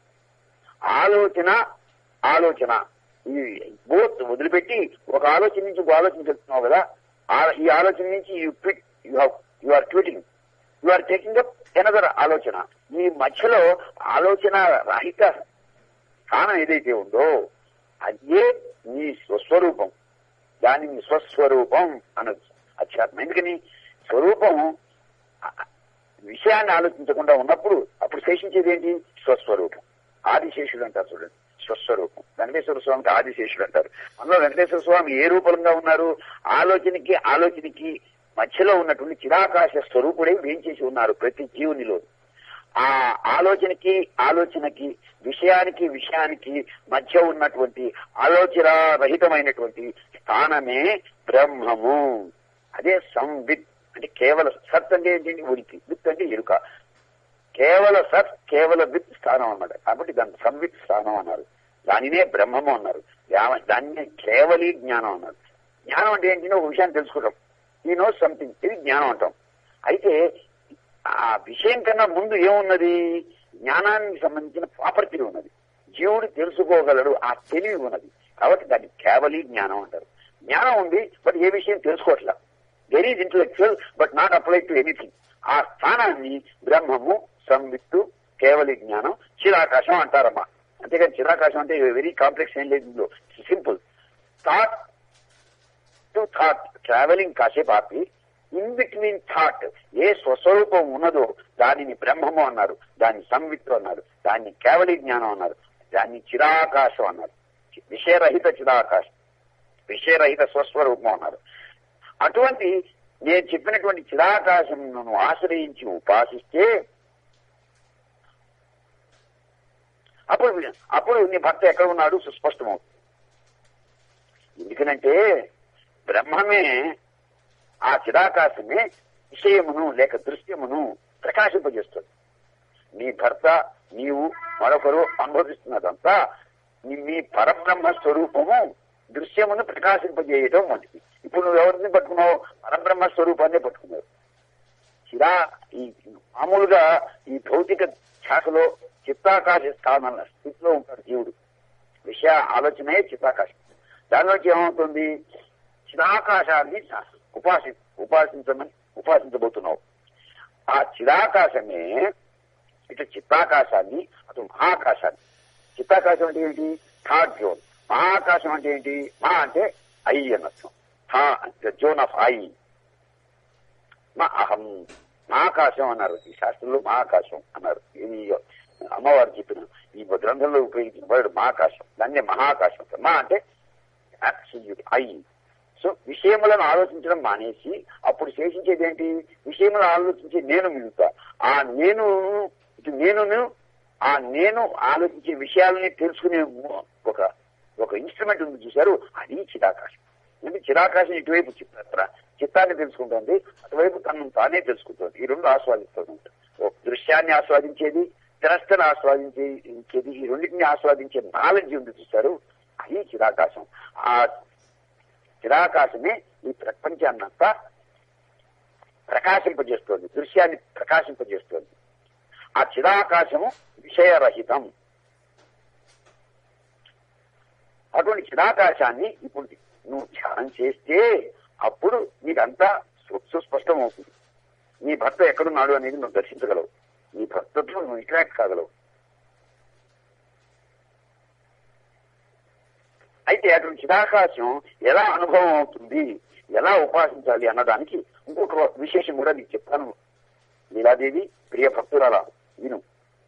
ఆలోచన ఆలోచన ఈ బోత్ వదిలిపెట్టి ఒక ఆలోచన నుంచి ఒక ఆలోచన చెప్తున్నావు కదా ఆ- ఈ ఆలోచన నుంచి you quit you you are quitting you are taking up another ఆలోచన ఈ మధ్యలో ఆలోచన రహిత స్థానం ఏదైతే ఉందో అదే నీ స్వస్వరూపం దానిని స్వస్వరూపం అనొచ్చు అధ్యాత్మం ఎందుకని స్వరూపం ఆ- విషయాన్ని ఆలోచించకుండా ఉన్నప్పుడు అప్పుడు శేషించేది ఏంటి స్వస్వరూపం ఆదిశేషుడు అంటారు చూడండి స్వస్వరూపం వెంకటేశ్వర స్వామికి ఆదిశేషుడు అంటారు అందులో వెంకటేశ్వర స్వామి ఏ రూపంగా ఉన్నారు ఆలోచనకి ఆలోచనకి మధ్యలో ఉన్నటువంటి చిరాకాశ స్వరూపుడే వేయించేసి ఉన్నారు ప్రతి జీవునిలో ఆ ఆలోచనకి ఆలోచనకి విషయానికి విషయానికి మధ్య ఉన్నటువంటి ఆలోచన రహితమైనటువంటి స్థానమే బ్రహ్మము అదే సంవిత్ అంటే కేవల సత్ అంటే ఏంటి ఉనికి విత్ అంటే ఎరుక కేవల సత్ కేవల విత్ స్థానం అన్నాడు కాబట్టి దాన్ని సంవిత్ స్థానం అన్నారు దానినే బ్రహ్మము అన్నారు యా- దాన్నే కేవలీ జ్ఞానం అన్నారు జ్ఞానం అంటే ఏంటంటే ఒక విషయాన్ని తెలుసుకుంటాం ఈ నో సంథింగ్ ఇది జ్ఞానం అంటాం అయితే ఆ విషయం కన్నా ముందు ఏమున్నది జ్ఞానానికి సంబంధించిన ప్రాపర్టీ ఉన్నది జీవుడు తెలుసుకోగలడు ఆ తెలివి ఉన్నది కాబట్టి దాన్ని కేవలీ జ్ఞానం అంటారు జ్ఞానం ఉంది బట్ ఏ విషయం తెలుసుకోవట్లా there is intellectual but not apply to anything ఆ స్థానాన్ని బ్రహ్మము సంవిత్తు కేవలి జ్ఞానం చిరాకాశం అంటారమ్మా అంతేగాని చిరాకాశం అంటే వెరీ కాంప్లెక్స్ ఏం లేదు ఇందులో simple thought to thought travelling కాసేపు ఆపి ఇన్ బిట్వీన్ థాట్ ఏ స్వస్వరూపం ఉన్నదో దానిని బ్రహ్మము అన్నారు దాన్ని సంవిత్తు అన్నారు దాన్ని కేవలి జ్ఞానం అన్నారు దాన్ని చిరాకాశం అన్నారు విషయరహిత చిరాకాశం విషయరహిత స్వస్వరూపం అన్నారు అటువంటి నేను చెప్పినటువంటి చిరాకాశం నువ్వు ఆశ్రయించి ఉపాసిస్తే అప్పుడు అప్పుడు నీ భర్త ఎక్కడ ఉన్నాడు సుస్పష్టమవుతుంది ఎందుకనంటే బ్రహ్మమే ఆ చిరాకాశమే విషయమును లేక దృశ్యమును ప్రకాశింపజేస్తుంది నీ భర్త నీవు మరొకరు అనుభవిస్తున్నదంతా నీ- మీ పరబ్రహ్మ స్వరూపము దృశ్యమును ప్రకాశింపజేయటం వంటిది ఇప్పుడు నువ్వు ఎవరిని పట్టుకున్నావు పరబ్రహ్మ స్వరూపాన్ని పట్టుకున్నావు చిరా ఈ మామూలుగా ఈ భౌతిక శాఖలో చిత్తాకాశ స్థానం స్థితిలో ఉంటాడు జీవుడు విషయ ఆలోచనే చిత్తాకాశం దానిలోంచి ఏమవుతుంది చిరాకాశాన్ని ఉపాసి ఉపాసించమని ఉపాసించబోతున్నావు ఆ చిరాకాశమే ఇటు చిత్తాకాశాన్ని అటు మహాకాశాన్ని చిత్తాకాశం అంటే ఏంటి థర్డ్ జోన్ మహాకాశం అంటే ఏంటి మహా అంటే ఐ అన్నర్థం హా అంటే జోన్ ఆఫ్ ఐ మా అహం మహాకాశం అన్నారు ఈ శాస్త్రంలో మహాకాశం అన్నారు ఇది అమ్మవారు చెప్పిన ఈ గ్రంథంలో ఉపయోగించిన వర్డ్ మహాకాశం దాన్నే మహాకాశం మా అంటే అబ్సల్యూట్ ఐ సో విషయములను ఆలోచించడం మానేసి అప్పుడు శేషించేది ఏంటి విషయములను ఆలోచించే నేను మిగులుతా ఆ నేను ఇటు నేను ఆ నేను ఆలోచించే విషయాలని తెలుసుకునే ఒక ఒక ఇన్స్ట్రుమెంట్ ఉంది చూశారు అది చిరాకాశం అంటే చిరాకాశం ఇటువైపు చిత్త చిత్తాన్ని తెలుసుకుంటుంది అటువైపు తనను తానే తెలుసుకుంటుంది ఈ రెండు ఆస్వాదిస్తుంది ఒక దృశ్యాన్ని ఆస్వాదించేది ద్రష్టను ఆస్వాదించేది ఈ రెండింటిని ఆస్వాదించే నాలెడ్జ్ ఉంది చూశారు అది చిరాకాశం ఆ చిరాకాశమే ఈ ప్రపంచాన్నంతా ప్రకాశింపజేస్తోంది దృశ్యాన్ని ప్రకాశింపజేస్తోంది ఆ చిరాకాశము విషయరహితం అటువంటి చిరాకాశాన్ని ఇప్పుడు నువ్వు ధ్యానం చేస్తే అప్పుడు నీకంతా సు- సుస్పష్టం అవుతుంది నీ భర్త ఎక్కడున్నాడు అనేది నువ్వు దర్శించగలవు నీ భర్తతో నువ్వు ఇంటరాక్ట్ కాగలవు అయితే అటువంటి చిరాకాశం ఎలా అనుభవం అవుతుంది ఎలా ఉపాసించాలి అన్నదానికి ఇంకొక విశేషం కూడా నీకు చెప్తాను లీలాదేవి ప్రియ భక్తురాల విను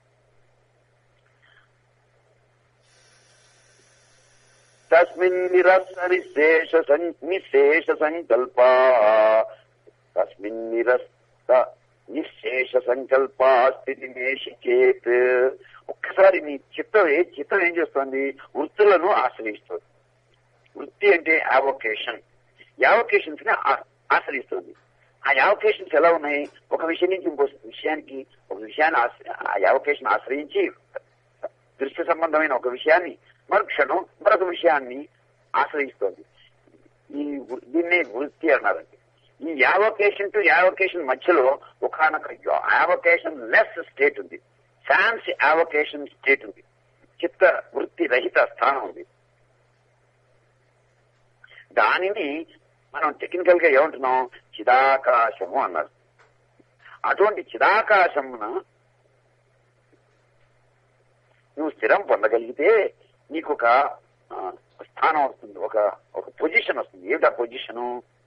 తస్మిన్ నిరస్త నిశేష సం- నిశేష సంకల్ప తస్మిన్ నిరస్త నిశేష సంకల్ప స్థితి మేషి చేత్ ఒక్కసారి నీ చిత్తం ఏ చిత్తం ఏం చేస్తుంది వృత్తులను ఆశ్రయిస్తుంది వృత్తి అంటే యావొకేషన్ యావొకేషన్స్ ని ఆ- ఆశ్రయిస్తుంది ఆ యావొకేషన్స్ ఎలా ఉన్నాయి ఒక విషయం నుంచి ఇంకో విషయానికి ఒక విషయాన్ని ఆశ్ర- ఆ యావొకేషన్ ఆశ్రయించి దృశ్య సంబంధమైన ఒక విషయాన్ని మరుక్షణం మరొక విషయాన్ని ఆశ్రయిస్తోంది ఈ వృ- దీన్నే వృత్తి అన్నారండి ఈ యావొకేషన్ టు యావొకేషన్ మధ్యలో ఒకనొక యావొకేషన్ లెస్ స్టేట్ ఉంది శాన్స్ యావొకేషన్ స్టేట్ ఉంది చిత్త వృత్తి రహిత స్థానం ఉంది దానిని మనం టెక్నికల్ గా ఏమంటున్నాం చిదాకాశము అన్నారు అటువంటి చిదాకాశమున నువ్వు స్థిరం పొందగలిగితే నీకు ఒక ఆ, స్థానం వస్తుంది ఒక ఒక పొజిషన్ వస్తుంది ఏమిటా పొజిషను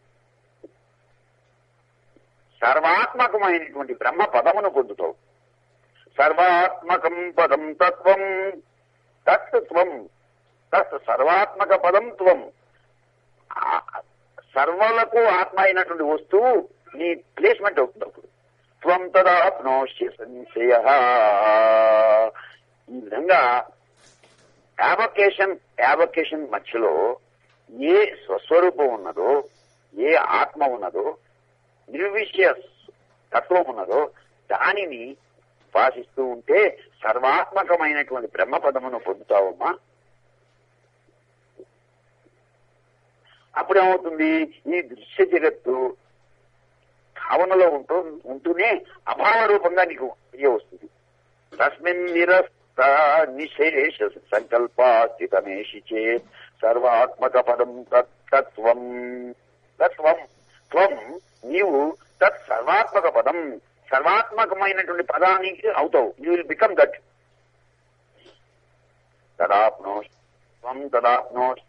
సర్వాత్మకమైనటువంటి బ్రహ్మ పదమును పొందుతావు సర్వాత్మకం పదం తత్వం తత్వం తత్ సర్వాత్మక పదం త్వం ఆ సర్వలకు ఆత్మ అయినటువంటి వస్తువు నీ ప్లేస్మెంట్ అవుతుంది అప్పుడు త్వం తదాప్నోష్య సంశయ ఈ విధంగా యావకేషన్ యావకేషన్ మధ్యలో ఏ స్వస్వరూపం ఉన్నదో ఏ ఆత్మ ఉన్నదో నిర్విషయ తత్వం ఉన్నదో దానిని ఉపాసిస్తూ ఉంటే సర్వాత్మకమైనటువంటి బ్రహ్మపదమును పొందుతావమ్మా అప్పుడేమవుతుంది ఈ దృశ్య జగత్తు భావనలో ఉంటూ ఉంటూనే అభావ రూపంగా నీకు ఇయ్య వస్తుంది తస్మిన్ నిరస్త నిశేష సంకల్ప స్థితమేషి చేత్ సర్వాత్మక పదం తత్ తత్వం తత్వం త్వం నీవు తత్ సర్వాత్మక పదం సర్వాత్మకమైనటువంటి పదానికి అవుతావు యూ విల్ బికమ్ దట్ తదాప్నోష్ త్వం తదాప్నోష్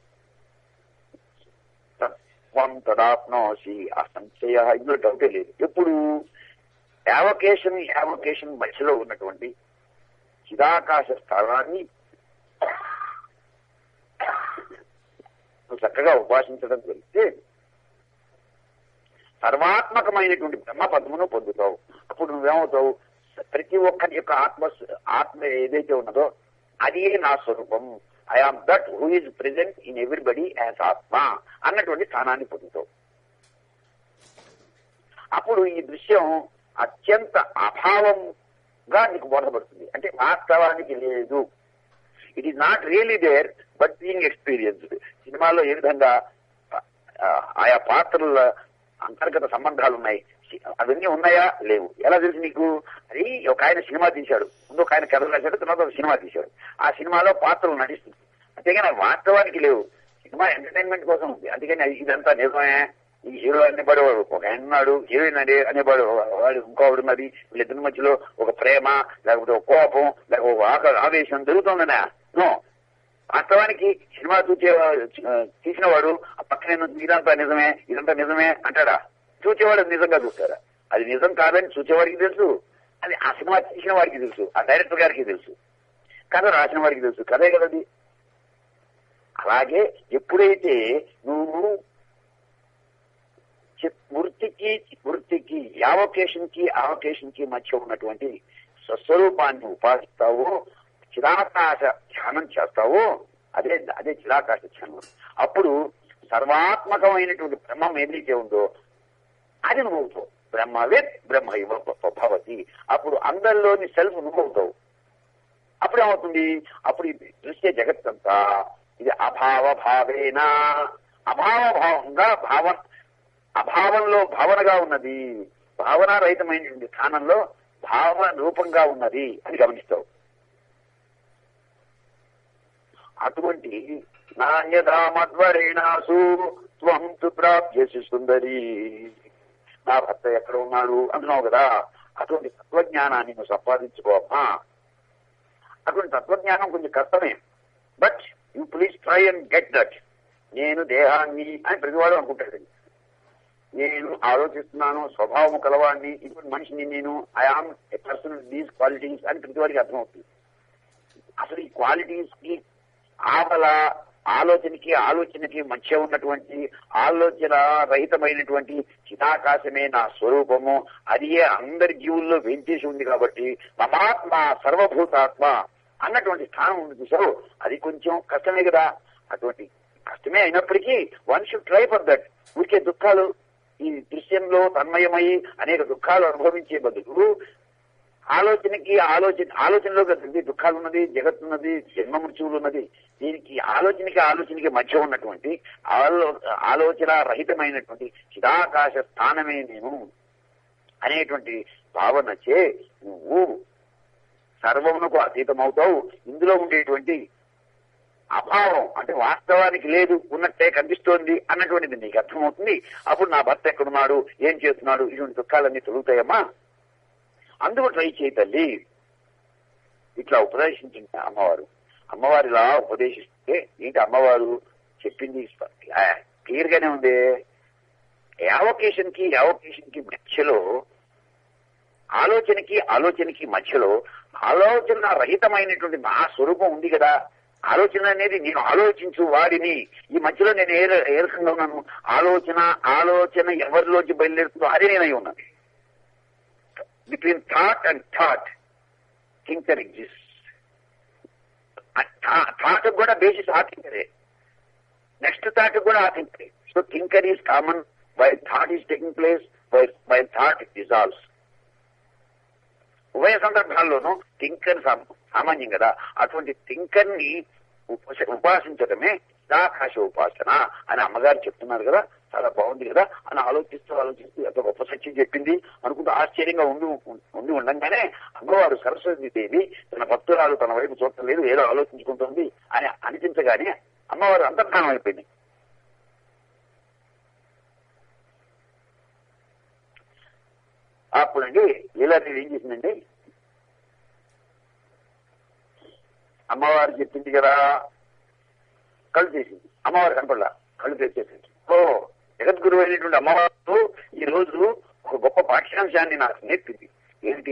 త్వం తదాప్నోసి అసంశయ ఇందులో డౌటే లేదు ఎప్పుడు యావకేషన్ యావకేషన్ మధ్యలో ఉన్నటువంటి చిదాకాశ స్థానాన్ని చక్కగా ఉపాసించడం జరిగితే సర్వాత్మకమైనటువంటి బ్రహ్మ పదమును పొందుతావు అప్పుడు నువ్వేమవుతావు ప్రతి ఒక్కరి యొక్క ఆత్మ ఆత్మ ఏదైతే ఉన్నదో అది నా స్వరూపం I am that who is present in everybody as ఆత్మ అన్నటువంటి స్థానాన్ని పొందుతావు అప్పుడు ఈ దృశ్యం అత్యంత అభావంగా నీకు బోధపడుతుంది అంటే వాస్తవానికి లేదు it is not really there but being experienced సినిమాలో ఏ విధంగా ఆ, ఆయా పాత్రల అంతర్గత సంబంధాలు ఉన్నాయి అవన్నీ ఉన్నాయా లేవు ఎలా తెలుసు నీకు అది ఒక ఆయన సినిమా తీశాడు ముందు ఒక ఆయన కథ రాశాడు తర్వాత ఒక సినిమా తీశాడు ఆ సినిమాలో పాత్రలు నటిస్తుంది అంతేగాని అవి వాస్తవానికి లేవు సినిమా ఎంటర్టైన్మెంట్ కోసం ఉంది అందుకని అది ఇదంతా నిజమే ఈ హీరో అనేవాడు ఒక ఆయన ఉన్నాడు హీరోయిన్ అనే అనేవాడు వాడు ఇంకోవాడు ఉన్నది వీళ్ళిద్దరి మధ్యలో ఒక ప్రేమ లేకపోతే ఒక కోపం లేకపోతే ఒక ఆక- ఆవేశం జరుగుతుందనా నో వాస్తవానికి సినిమా చూసే తీసిన వాడు ఆ పక్కనే నుంచి ఇదంతా నిజమే ఇదంతా నిజమే అంటాడా చూసేవాడు అది నిజంగా చూస్తారా అది నిజం కాదని చూసేవాడికి తెలుసు అది ఆ సినిమా తీసిన వాడికి తెలుసు ఆ డైరెక్టర్ గారికి తెలుసు కథ రాసిన వాడికి తెలుసు కథే కదండి అలాగే ఎప్పుడైతే నువ్వు చి- వృత్తికి వృత్తికి యావకేషన్ కి అవకేషన్ కి మధ్య ఉన్నటువంటి స్వస్వరూపాన్ని ఉపాసిస్తావో చిరాకాశ ధ్యానం చేస్తావో అదే అదే చిరాకాశ ధ్యానం అప్పుడు సర్వాత్మకమైనటువంటి బ్రహ్మం ఏదైతే ఉందో అది నువ్వు అవుతావు బ్రహ్మవేత్ బ్రహ్మ ఇవ భవతి అప్పుడు అందరిలోని సెల్ఫ్ నువ్వు అవుతావు అప్పుడు ఏమవుతుంది అప్పుడు ఈ దృశ్య జగత్తంతా ఇది అభావ భావేన అభావ భావంగా భావ అభావంలో భావనగా ఉన్నది భావనారహితమైనటువంటి స్థానంలో భావ రూపంగా ఉన్నది అని గమనిస్తావు అటువంటి నాణ్యదా మధ్వరేణాసు త్వం తు ప్రాప్యసి సుందరి నా భర్త ఎక్కడ ఉన్నాడు అంటున్నావు కదా అటువంటి తత్వజ్ఞానాన్ని నువ్వు సంపాదించుకోమ్మా అటువంటి తత్వజ్ఞానం కొంచెం కష్టమే but you please try and get that నేను దేహాన్ని అని ప్రతివాడు అనుకుంటాడు నేను ఆలోచిస్తున్నాను స్వభావం కలవాడిని ఇప్పుడు మనిషిని నేను I am a person these qualities అని ప్రతివాడికి అర్థమవుతుంది అసలు ఈ క్వాలిటీస్ కి ఆవల ఆలోచనకి ఆలోచనకి మధ్య ఉన్నటువంటి ఆలోచన రహితమైనటువంటి చిదాకాశమే నా స్వరూపము అదియే అందరి జీవుల్లో వెంచేసి ఉంది కాబట్టి మమాత్మ సర్వభూతాత్మ అన్నటువంటి స్థానం ఉంది చూసావు అది కొంచెం కష్టమే కదా అటువంటి కష్టమే అయినప్పటికీ one should try for that ఊరికే దుఃఖాలు ఈ దృశ్యంలో తన్మయమై అనేక దుఃఖాలు అనుభవించే బదులు ఆలోచనకి ఆలోచన ఆలోచనలో కదండి దుఃఖాలు ఉన్నది జగత్తు ఉన్నది జన్మ మృత్యువులు ఉన్నది దీనికి ఆలోచనకి ఆలోచనకి మధ్య ఉన్నటువంటి ఆలో ఆలోచన రహితమైనటువంటి చిదాకాశ స్థానమే నేను అనేటువంటి భావనచే నువ్వు సర్వమునకు అతీతమవుతావు ఇందులో ఉండేటువంటి అభావం అంటే వాస్తవానికి లేదు ఉన్నట్టే కనిపిస్తోంది అన్నటువంటిది నీకు అర్థమవుతుంది అప్పుడు నా భర్త ఎక్కడున్నాడు ఏం చేస్తున్నాడు ఇటువంటి దుఃఖాలన్నీ తొలుగుతాయమ్మా అందుకు ట్రై చేయి తల్లి ఇట్లా ఉపదేశించింది అమ్మవారు అమ్మవారు ఇలా ఉపదేశిస్తే ఏంటి అమ్మవారు చెప్పింది క్లియర్ గానే ఉంది యావకేషన్ కి యావకేషన్ కి మధ్యలో ఆలోచనకి ఆలోచనకి మధ్యలో ఆలోచన రహితమైనటువంటి నా స్వరూపం ఉంది కదా ఆలోచన అనేది నేను ఆలోచించు వాడిని ఈ మధ్యలో నేను ఏ ఏ రకంగా ఉన్నాను ఆలోచన ఆలోచన ఎవరిలోంచి బయలుదేరుతుందో అదే నేనై ఉన్నాను between thought and thought thinker exist thought కూడా బేసిస్ ఆ థింకరే నెక్స్ట్ థాట్ కూడా ఆ థింకరే so thinker is common why thought is taking place why why thought dissolves ఉభయ సందర్భాల్లోనూ థింకర్ సామాన్యం కదా అటువంటి థింకర్ ని ఉపాసించడమే చిదాకాశ ఉపాసన అని అమ్మగారు చెప్తున్నారు కదా చాలా బాగుంది కదా అని ఆలోచిస్తూ ఆలోచిస్తూ ఎంత గొప్ప సత్యం చెప్పింది అనుకుంటూ ఆశ్చర్యంగా ఉండి ఉండి ఉండంగానే అమ్మవారు సరస్వతి దేవి తన భక్తురాలు తన వైపు చూడటం లేదు ఏదో ఆలోచించుకుంటుంది అని అనిపించగానే అమ్మవారు అంతర్ధానం అయిపోయింది అప్పుడండి లీలాదేవి ఏం చేసిందండి అమ్మవారు చెప్పింది కదా కళ్ళు చేసింది అమ్మవారు కనపడలా కళ్ళు తెచ్చేసింది ఓ జగద్గురు అయినటువంటి అమ్మవారు ఈ రోజు ఒక గొప్ప పాఠ్యాంశాన్ని నాకు నేర్పింది ఏంటి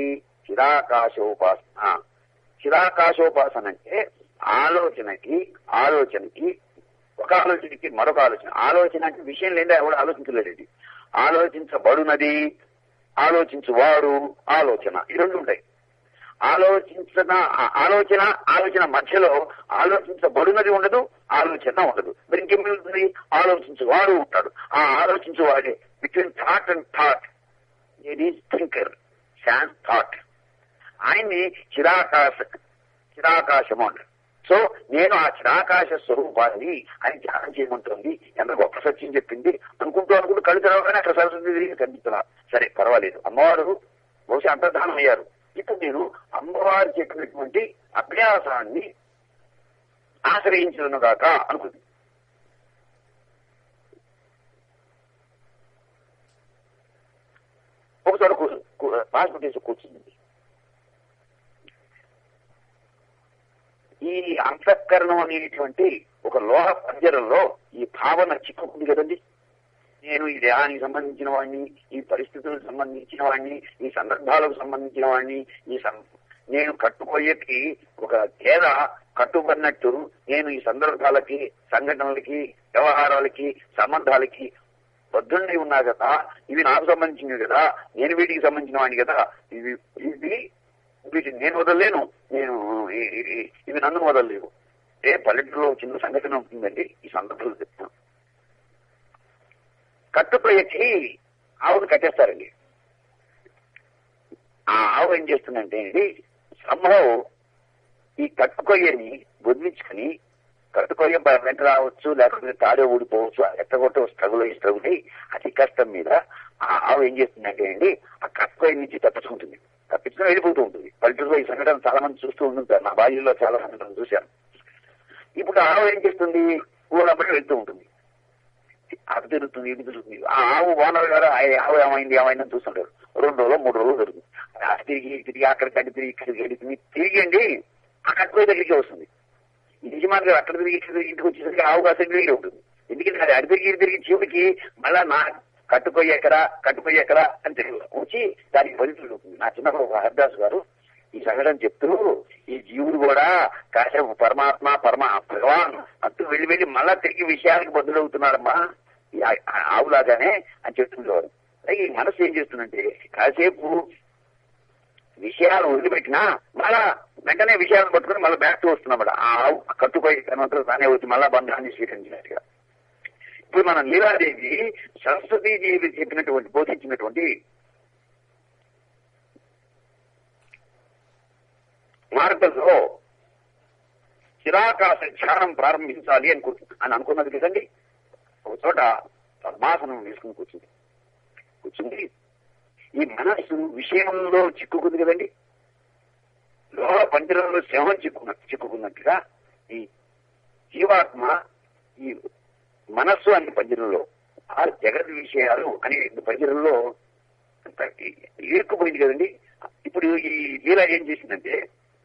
చిరాకాశోపాసన చిరాకాశోపాసన అంటే ఆలోచనకి ఆలోచనకి ఒక ఆలోచనకి మరొక ఆలోచన ఆలోచన అంటే విషయం లేదా ఎవడు ఆలోచించలేడండి ఆలోచించబడునది ఆలోచించువాడు ఆలోచన ఈ రెండు ఉంటాయి ఆలోచించిన ఆ ఆలోచన ఆలోచన మధ్యలో ఆలోచించబడినది ఉండదు ఆలోచన ఉండదు మరి ఇంకేం మిగులుతుంది ఆలోచించువాడు ఉంటాడు ఆ ఆలోచించువాడే between thought and thought it is thinker sans thought ఆయన్ని చిరాకాశ చిరాకాశము అంటారు సో నేను ఆ చిరాకాశ స్వరూపాన్ని ఆయన ధ్యానం చేయమంటుంది ఎంత గొప్ప సత్యం చెప్పింది అనుకుంటూ అనుకుంటూ కళ్ళు తెరవగానే అక్కడ సరస్వతి తిరిగి కనిపిస్తున్నా సరే పర్వాలేదు అమ్మవారు బహుశా అంతర్ధానం అయ్యారు ఇప్పుడు నేను అమ్మవారు చెప్పినటువంటి అభ్యాసాన్ని ఆశ్రయించను గాక అనుకుంది ఒకచోట పాస్పోర్ట్ కూర్చుంది ఈ అంతఃకరణం అనేటువంటి ఒక లోహ పంజరంలో ఈ భావన చిక్కుకుంది కదండి నేను ఈ దేహానికి సంబంధించిన వాడిని ఈ పరిస్థితులకు సంబంధించిన వాడిని ఈ సందర్భాలకు సంబంధించిన వాడిని ఈ సం- నేను కట్టుకోయేకి ఒక తేద కట్టుబడినట్టు నేను ఈ సందర్భాలకి సంఘటనలకి వ్యవహారాలకి సంబంధాలకి బద్ధుండి ఉన్నా కదా ఇవి నాకు సంబంధించినవి కదా నేను వీటికి సంబంధించిన వాడిని కదా ఇవి ఇవి వీటిని నేను వదలలేను నేను ఈ- ఈ- ఇవి నన్ను వదలలేవు ఏ పల్లెటూరులో ఒక చిన్న సంఘటన ఉంటుందండి ఈ సందర్భంలో చెప్తాను కట్టుకొయ్యకి ఆవును కట్టేస్తారండి ఆ ఆవు ఏం చేస్తుందంటే అండి సంభవం ఈ కట్టుకొయ్యని వదిలించుకుని కట్టుకొయ్య బ- వెంట రావచ్చు లేకపోతే తాడే ఊడిపోవచ్చు ఆ ఎట్టగొట్ట స్ట్రగుల్ అయ్యి స్ట్రగుల్ అయ్యి అతి కష్టం మీద ఆ ఆవు ఏం చేస్తుందంటే అండి ఆ కట్టుకొయ్య నుంచి తప్పించుకుంటుంది తప్పించుకుని వెళ్ళిపోతూ ఉంటుంది పల్లెటూరులో ఈ సంఘటన చాలా మంది చూస్తూ ఉంటుంటారు నా బాల్యంలో చాలా సంఘటనలు చూశాను ఇప్పుడు ఆ ఆవు ఏం చేస్తుంది ఊళ్ళబడి వెళ్తూ ఉంటుంది అటు తిరుగుతుంది ఇటు తిరుగుతుంది ఆ ఆవు ఓనర్ గారు ఆ ఆవు ఏమైంది ఏమైందని చూస్తుంటారు రెండు రోజులు మూడు రోజులు జరుగుతుంది అటు తిరిగి ఇటు తిరిగి అక్కడికి అటు తిరిగి ఇక్కడికి అడిగి తిరిగి అండి ఆ కట్టుకోయి దగ్గరికి వస్తుంది ఈ యజమాని గారు అక్కడ తిరిగి ఇక్కడ తిరిగి ఇంటికి వచ్చేసరికి ఆవు కాసేపు తిరిగి ఉంటుంది ఎందుకంటే అది అటు తిరిగి ఇటు తిరిగి చివరికి మళ్ళా నా కట్టుకోయి ఎక్కరా కట్టుకోయి ఎక్కరా అని తిరిగి వచ్చి దానికి బలి తిరుగుతుంది నా చిన్నప్పుడు ఒక హరిదాస్ గారు ఈ సంఘటన చెప్తూ ఈ జీవుడు కూడా కాసేపు పరమాత్మ పరమ భగవాన్ అంటూ వెళ్ళి వెళ్ళి మళ్ళా తిరిగి విషయానికి బదులవుతున్నాడమ్మా ఈ ఆ- ఆ- ఆవులాగానే అని చెప్తుండేవారు అలాగే ఈ మనసు ఏం చేస్తుందంటే కాసేపు విషయాలు వదిలిపెట్టినా మళ్ళా వెంటనే విషయాలను పట్టుకుని మళ్ళీ బ్యాక్ టు వస్తున్నామాట ఆ ఆవు కట్టుపోయి తనంతా తానే వచ్చి మళ్ళా బంధాన్ని స్వీకరించినట్టుగా ఇప్పుడు మన లీలాదేవి సరస్వతీదేవి చెప్పినటువంటి బోధించినటువంటి మార్గంలో చిరాకాశ ధ్యానం ప్రారంభించాలి అని కూర్చు- అని అనుకున్నది కదండి ఒక చోట పద్మాసనం వేసుకుని కూర్చుంది కూర్చుంది ఈ మనస్సు విషయంలో చిక్కుకుంది కదండి లోహ పంజరంలో సింహం చిక్కున్న చిక్కుకున్నట్టుగా ఈ జీవాత్మ ఈ మనస్సు అనే పంజరంలో ఆ జగత్ విషయాలు అనే పంజరంలో ఇరుక్కుపోయింది కదండి ఇప్పుడు ఈ లీల ఏం చేసిందంటే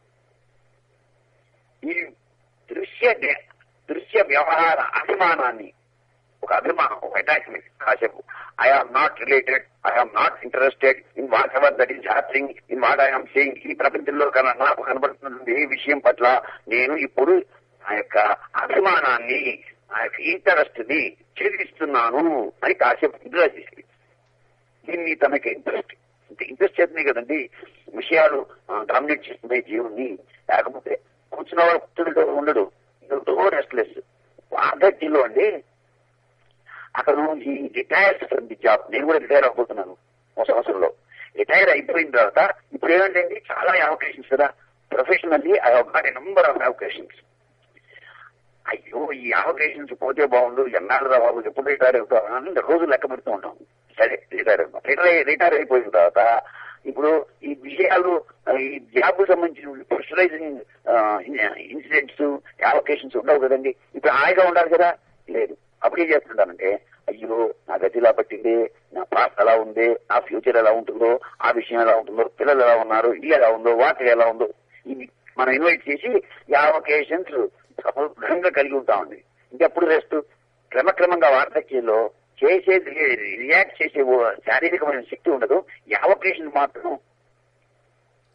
ఈ దృశ్య దే- దృశ్య వ్యవహార అభిమానాన్ని ఒక అభిమానం ఒక అటాచ్మెంట్ కాసేపు I am not related I am not interested in whatever that is happening in what I'm saying ఈ ప్రపంచంలో కన్నా నాకు కనబడుతున్న ఏ విషయం పట్ల నేను ఇప్పుడు ఆ యొక్క అభిమానాన్ని ఆ యొక్క ఇంట్రెస్ట్ ని ఛేదిస్తున్నాను అని కాసేపు నిద్ర చేసింది దీన్ని తనకి ఇంట్రెస్ట్ ఇంట్రెస్ట్ చేస్తున్నాయి కదండి విషయాలు డామినేట్ చేస్తున్నాయి జీవుని లేకపోతే కూర్చున్నవాడు కూర్చుంటే ఉండడు రెస్ట్లెస్ వార్ధక్యంలో అండి అక్కడ ఈ రిటైర్స్ ఫ్రమ్ ది జాబ్ నేను కూడా రిటైర్ అవబోతున్నాను ఒక సంవత్సరంలో రిటైర్ అయిపోయిన తర్వాత ఇప్పుడు ఏమంటే చాలా అవకాశన్స్ కదా professionally I have got a number of అవకాశన్స్ అయ్యో ఈ అవకాశన్స్ పోతే బాగుండు ఎన్నాళ్ళు రా బాబు ఎప్పుడు రిటైర్ అవుతావు అని రోజు లెక్క పెడుతూ ఉంటాం సరే రిటైర్ అవుతాం రిటైర్ రిటైర్ అయిపోయిన తర్వాత ఇప్పుడు ఈ విషయాలు ఆ, ఈ జాబ్ సంబంధించిన ప్రెషరైజింగ్ ఇన్సిడెంట్స్ అవకాశన్స్ ఉండవు కదండి ఇప్పుడు హాయిగా ఉండాలి కదా లేదు అప్పుడు ఏం చేస్తుంటానంటే అయ్యో నా గతి ఇలా పట్టింది నా పాస్ట్ ఎలా ఉంది నా ఫ్యూచర్ ఎలా ఉంటుందో ఆ విషయం ఎలా ఉంటుందో పిల్లలు ఎలా ఉన్నారు ఇల్లు ఎలా ఉందో వాటర్ ఎలా ఉందో ఇవి మనం ఇన్వైట్ చేసి ఈ అవకేషన్స్ సమృద్ధంగా కలిగి ఉంటామండి ఇంకెప్పుడు రెస్ట్ క్రమక్రమంగా వార్ధక్యంలో చేసేది రియాక్ట్ చేసే ఓ శారీరకమైన శక్తి ఉండదు ఈ అవకేషన్ మాత్రం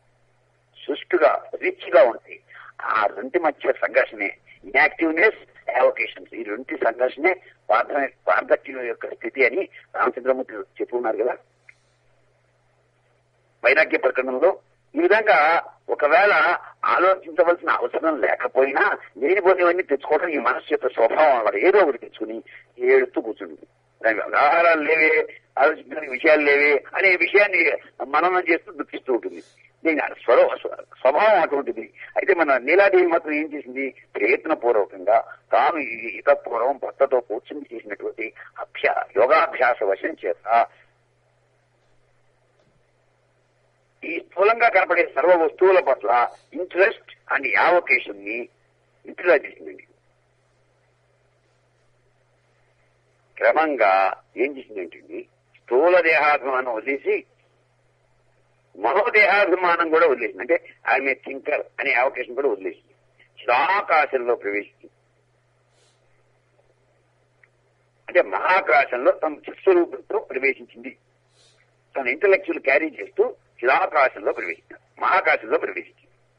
సుష్టుగా రిచ్ గా ఉంటాయి ఆ రెండు మధ్య సంఘర్షణే ఇన్యాక్టివ్నెస్ అవకేషన్స్ ఈ రెండు సంఘర్షణే పార్థ పార్థక్యం యొక్క స్థితి అని రామచంద్రమూర్తి చెప్పుకున్నారు కదా వైరాగ్య ప్రకరణంలో ఈ విధంగా ఒకవేళ ఆలోచించవలసిన అవసరం లేకపోయినా లేనిపోయినవన్నీ తెచ్చుకోవడం ఈ మనస్సు యొక్క స్వభావం అన్నమాట ఏదో ఒకటి తెచ్చుకుని ఏడుస్తూ కూర్చుంటుంది దాని వ్యవహారాలు లేవే ఆలోచించిన విషయాలు లేవే అనే విషయాన్ని మననం చేస్తూ దుఃఖిస్తూ ఉంటుంది దీని స్వర స్వభావం అటువంటిది అయితే మన నీలాదేవి మాత్రం ఏం చేసింది ప్రయత్నపూర్వకంగా తాను ఇతపూర్వం భర్తతో కూర్చుని చేసినటువంటి అభ్యా యోగాభ్యాస వశం చేత ఈ స్థూలంగా కనపడే సర్వ వస్తువుల పట్ల ఇంట్రెస్ట్ అండ్ యావకేషన్ ని విత్డ్రా చేసిందండి క్రమంగా ఏం చేసిందంటే స్థూల దేహాభిమానం వదిలేసి మనోదేహాభిమానం కూడా వదిలేసింది అంటే ఆమె థింకర్ అనే అవకాశం కూడా వదిలేసింది చిరాకాశంలో ప్రవేశించింది అంటే మహాకాశంలో తన చిత్స్వరూపంతో ప్రవేశించింది తన ఇంటలెక్చువల్ క్యారీ చేస్తూ చిరాకాశంలో ప్రవేశించారు మహాకాశంలో ప్రవేశించింది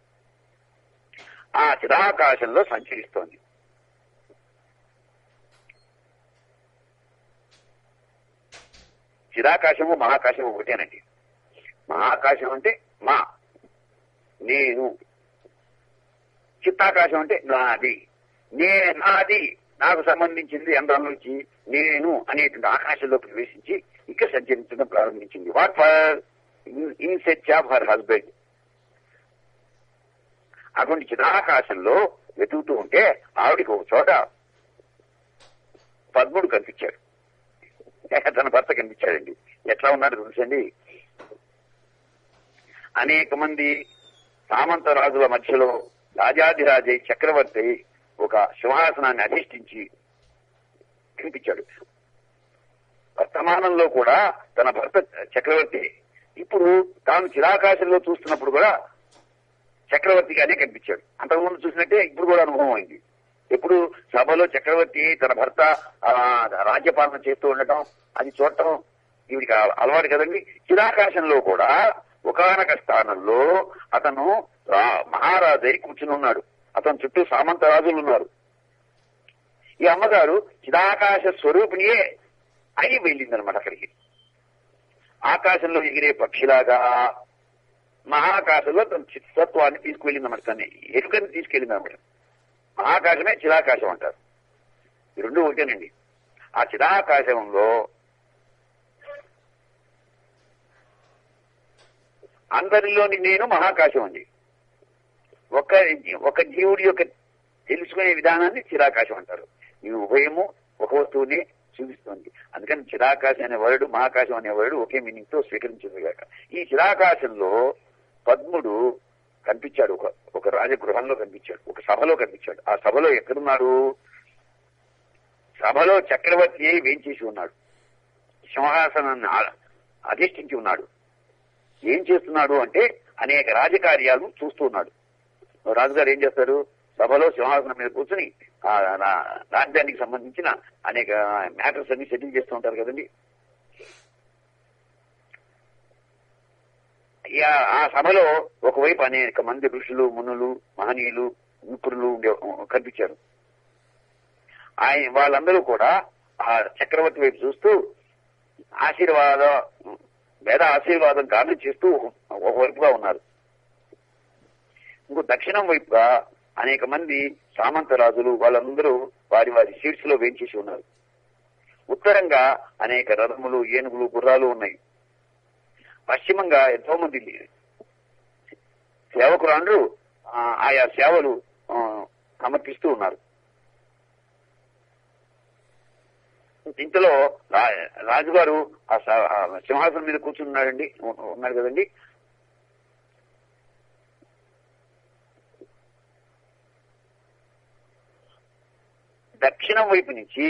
ఆ చిరాకాశంలో సంచరిస్తోంది చిరాకాశము మహాకాశము ఒకటేనండి మహాకాశం అంటే మా నేను చిత్తాకాశం అంటే నాది నే నాది నాకు సంబంధించింది అందరం నుంచి నేను అనేటువంటి ఆకాశంలో ప్రవేశించి ఇక సంచరించడం ప్రారంభించింది what for in search of her husband అటువంటి చిదాకాశంలో వెతుకుతూ ఉంటే ఆవిడికి ఒక చోట పద్ముడు కనిపించాడు తన భర్త కనిపించాడండి ఎట్లా ఉన్నాడు తెలుసండి అనేక మంది సామంత రాజుల మధ్యలో రాజాధిరాజై చక్రవర్తి ఒక సింహాసనాన్ని అధిష్ఠించి కనిపించాడు వర్తమానంలో కూడా తన భర్త చక్రవర్తి ఇప్పుడు తాను చిరాకాశంలో చూస్తున్నప్పుడు కూడా చక్రవర్తిగానే కనిపించాడు అంతకుముందు చూసినట్టే ఇప్పుడు కూడా అనుభవం అయింది ఎప్పుడు సభలో చక్రవర్తి తన భర్త రాజ్యపాలన చేస్తూ ఉండటం అది చూడటం ఈవిడికి అలవాటు కదండి చిరాకాశంలో కూడా ఒకనొక స్థానంలో అతను మహారాజై కూర్చుని ఉన్నాడు అతని చుట్టూ సామంత రాజులు ఉన్నారు ఈ అమ్మగారు చిదాకాశ స్వరూపిణియే అయి వెళ్ళిందనమాట అక్కడికి ఆకాశంలో ఎగిరే పక్షిలాగా మహాకాశంలో తన చిత్తత్వాన్ని తీసుకువెళ్ళిందన్నమాట తన్ని ఎరుకని తీసుకెళ్ళిందన్నమాట మహాకాశమే చిరాకాశం అంటారు ఈ రెండు ఒకటేనండి ఆ చిరాకాశంలో అందరిలోని నేను మహాకాశం అండి ఒక ఒక జీవుడి యొక్క తెలుసుకునే విధానాన్ని చిరాకాశం అంటారు ఈ ఉభయము ఒక వస్తువుని చూపిస్తుంది అందుకని చిరాకాశం అనే వర్డు మహాకాశం అనే వర్డు ఒకే మీనింగ్ తో స్వీకరించింది కాక ఈ చిరాకాశంలో పద్ముడు కనిపించాడు ఒక ఒక రాజగృహంలో కనిపించాడు ఒక సభలో కనిపించాడు ఆ సభలో ఎక్కడున్నాడు సభలో చక్రవర్తి వేంచేసి ఉన్నాడు సింహాసనాన్ని అధిష్ఠించి ఉన్నాడు ఏం చేస్తున్నాడు అంటే అనేక రాజకార్యాలు చూస్తూ ఉన్నాడు రాజుగారు ఏం చేస్తారు సభలో సింహాసనం మీద కూర్చుని రాజ్యానికి సంబంధించిన అనేక మ్యాటర్స్ అన్ని సెటిల్ చేస్తూ ఉంటారు కదండి ఆ సభలో ఒకవైపు అనేక మంది ఋషులు మునులు మహనీయులు విపురులు ఉండే కనిపించారు ఆయన వాళ్ళందరూ కూడా ఆ చక్రవర్తి వైపు చూస్తూ ఆశీర్వాద వేద ఆశీర్వాదం గానం చేస్తూ ఒకవైపుగా ఉన్నారు ఇంకో దక్షిణం వైపుగా అనేక మంది సామంత రాజులు వాళ్ళందరూ వారి వారి సీట్స్ లో వేంచేసి ఉన్నారు ఉత్తరంగా అనేక రథములు ఏనుగులు గుర్రాలు ఉన్నాయి పశ్చిమంగా ఎంతో మంది సేవకురాండ్రు ఆయా సేవలు సమర్పిస్తూ ఉన్నారు ఇంతలో రాజుగారు ఆ సింహాసనం మీద కూర్చున్నాడండి ఉన్నారు కదండి దక్షిణం వైపు నుంచి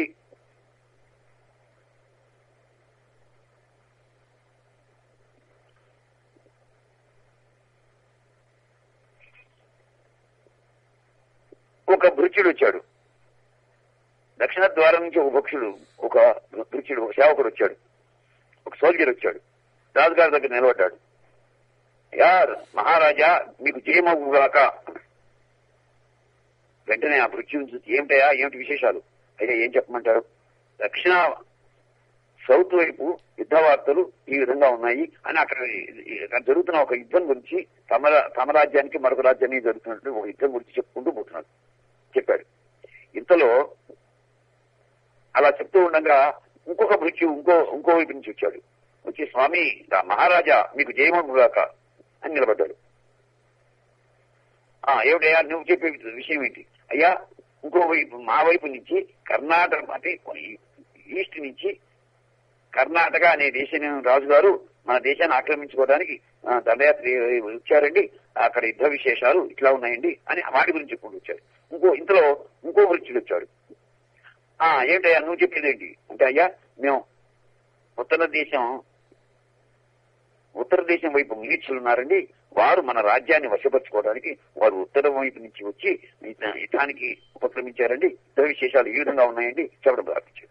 ఒక భృత్యుడు వచ్చాడు దక్షిణ ద్వారం నుంచి ఒక భక్షుడు ఒక భృత్యుడు ఒక సేవకుడు వచ్చాడు ఒక సోల్జర్ వచ్చాడు రాజుగారి దగ్గర నిలబడ్డాడు యార్ మహారాజా మీకు జయమగుగాక వెంటనే వెంటనే ఆ మృత్యుని చూసి ఏమిటయా ఏమిటి విశేషాలు అయితే ఏం చెప్పమంటారు దక్షిణ సౌత్ వైపు యుద్ధ వార్తలు ఈ విధంగా ఉన్నాయి అని అక్కడ అక్కడ జరుగుతున్న ఒక యుద్ధం గురించి తమ తమ రాజ్యానికి మరొక రాజ్యానికి జరుగుతున్నట్టు ఒక యుద్ధం గురించి చెప్పుకుంటూ పోతున్నాడు చెప్పాడు ఇంతలో అలా చెప్తూ ఉండగా ఇంకొక మృత్యు ఇంకో ఇంకో వైపు నుంచి వచ్చాడు వచ్చి స్వామి రా మహారాజా మీకు జయమగుగాక అని నిలబడ్డాడు ఆ ఏమిటయ్యా నువ్వు చెప్పే విషయం ఏంటి అయ్యా ఇంకో వైపు మా వైపు నుంచి కర్ణాటక అంటే ఈస్ట్ నుంచి కర్ణాటక అనే దేశ రాజుగారు మన దేశాన్ని ఆక్రమించుకోవడానికి ఆ, దండయాత్ర వచ్చారండి అక్కడ యుద్ధ విశేషాలు ఇట్లా ఉన్నాయండి అని వాటి గురించి చెప్పుకుంటూ వచ్చాడు ఇంకో ఇంతలో ఇంకో వృత్తుడు వచ్చాడు ఆ ఏమిటయ్యా నువ్వు చెప్పేది ఏంటి అంటే అయ్యా మేము ఉత్తర దేశం ఉత్తర దేశం వైపు మిలిచ్చులు ఉన్నారండి వారు మన రాజ్యాన్ని వశపరచుకోవడానికి వారు ఉత్తరం వైపు నుంచి వచ్చి ఇత- ఇటానికి ఉపక్రమించారండి యుద్ధ విశేషాలు ఈ విధంగా ఉన్నాయండి చెప్పడం ప్రారంభించారు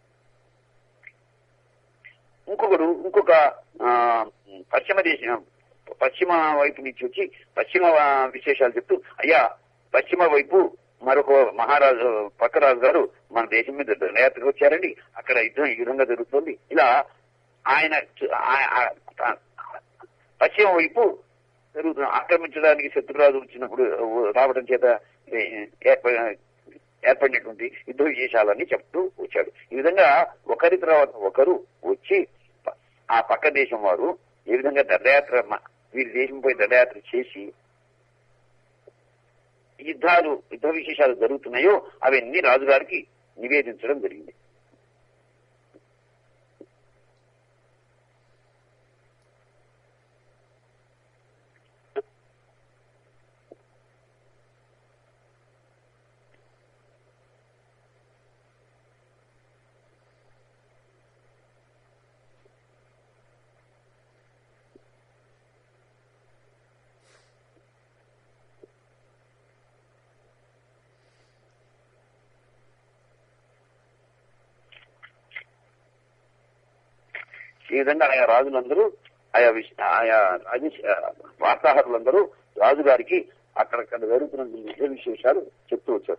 ఇంకొకడు ఇంకొక ఆ, పశ్చిమ దేశం పశ్చిమ వైపు నుంచి వచ్చి పశ్చిమ ఆ, విశేషాలు చెప్తూ అయ్యా పశ్చిమ వైపు మరొక మహారాజు పక్క రాజు గారు మన దేశం మీద దండయాత్రకు వచ్చారండి అక్కడ యుద్ధం ఈ విధంగా జరుగుతుంది ఇలా ఆయన చు- ఆ- ఆ- ఆ- పశ్చిమ వైపు జరుగుతున్న ఆక్రమించడానికి శత్రురాజు వచ్చినప్పుడు రావడం చేత ఏ- ఏర్ప- ఏర్పడినటువంటి యుద్ధ విశేషాలన్నీ చెప్తూ వచ్చాడు ఈ విధంగా ఒకరి తర్వాత ఒకరు వచ్చి ప- ఆ పక్క దేశం వారు ఏ విధంగా దండయాత్ర మ- వీరి దేశంపై దండయాత్ర చేసి యుద్ధాలు యుద్ధ విశేషాలు జరుగుతున్నాయో అవన్నీ రాజుగారికి నివేదించడం జరిగింది ఈ విధంగా ఆయా రాజులందరూ ఆయా విష- ఆయా రాజ వార్తాహరులందరూ రాజుగారికి అక్కడక్కడ జరుగుతున్న యుద్ధ విశేషాలు చెప్తూ వచ్చారు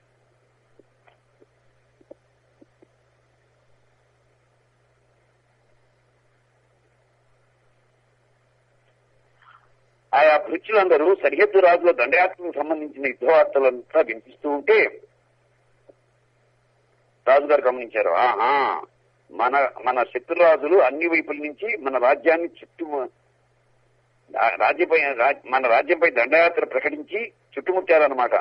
ఆయా భృత్యులందరూ సరిహద్దు రాజుల దండయాత్రకు సంబంధించిన యుద్ధ వార్తలంతా వినిపిస్తూ ఉంటే రాజుగారు గమనించారు ఆహా మన మన శత్రురాజులు అన్ని వైపుల నుంచి మన రాజ్యాన్ని చుట్టూ రా- రాజ్యపై రా- మన రాజ్యంపై దండయాత్ర ప్రకటించి చుట్టుముట్టారన్నమాట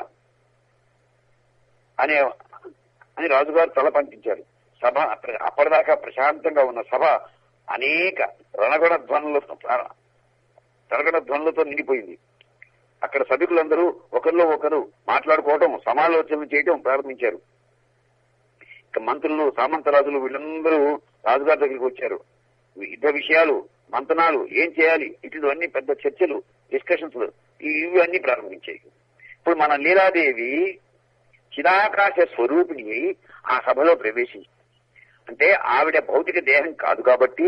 అనే అని రాజుగారు తల పంపించారు సభ అప్ప- అప్పటిదాకా ప్రశాంతంగా ఉన్న సభ అనేక రణగణ ధ్వనులతో రణగణ ధ్వనులతో నిండిపోయింది అక్కడ సభికులందరూ ఒకరిలో ఒకరు మాట్లాడుకోవటం సమాలోచనలు చేయటం ప్రారంభించారు ఇక మంత్రులు సామంతరాజులు వీళ్ళందరూ రాజుగారి దగ్గరికి వచ్చారు యుద్ధ విషయాలు మంతనాలు ఏం చేయాలి ఇటువన్నీ పెద్ద చర్చలు డిస్కషన్స్ ఇవన్నీ ప్రారంభించాయి ఇప్పుడు మన లీలాదేవి చిరాకాశ స్వరూపిణి అయి ఆ సభలో ప్రవేశించింది అంటే ఆవిడ భౌతిక దేహం కాదు కాబట్టి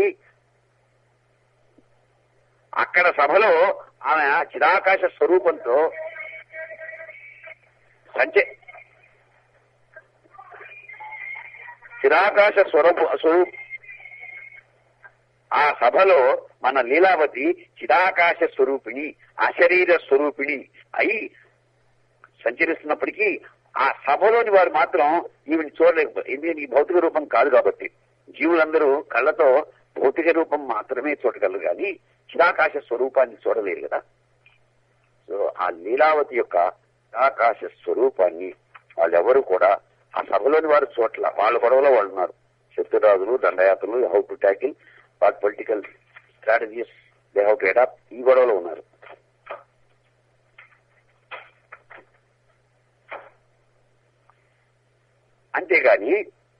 అక్కడ సభలో ఆమె చిరాకాశ స్వరూపంతో సంచే చిరాకాశ స్వరూపు స్వరూప్ ఆ సభలో మన లీలావతి చిరాకాశ స్వరూపిణి అశరీర స్వరూపిణి అయి సంచరిస్తున్నప్పటికీ ఆ సభలోని వారు మాత్రం ఈవిని చూడలేకపోతే ఎందుకంటే ఈ భౌతిక రూపం కాదు కాబట్టి జీవులందరూ కళ్ళతో భౌతిక రూపం మాత్రమే చూడగలరు కానీ చిరాకాశ స్వరూపాన్ని చూడలేరు కదా సో ఆ లీలావతి యొక్క చిరాకాశ స్వరూపాన్ని వాళ్ళెవరు కూడా ఆ సభలోని వారు చోట్ల వాళ్ళ గొడవలో వాళ్ళు ఉన్నారు శత్రురాజులు దండయాత్రలు how to tackle what political strategies they how to adapt ఈ గొడవలో ఉన్నారు అంతేగాని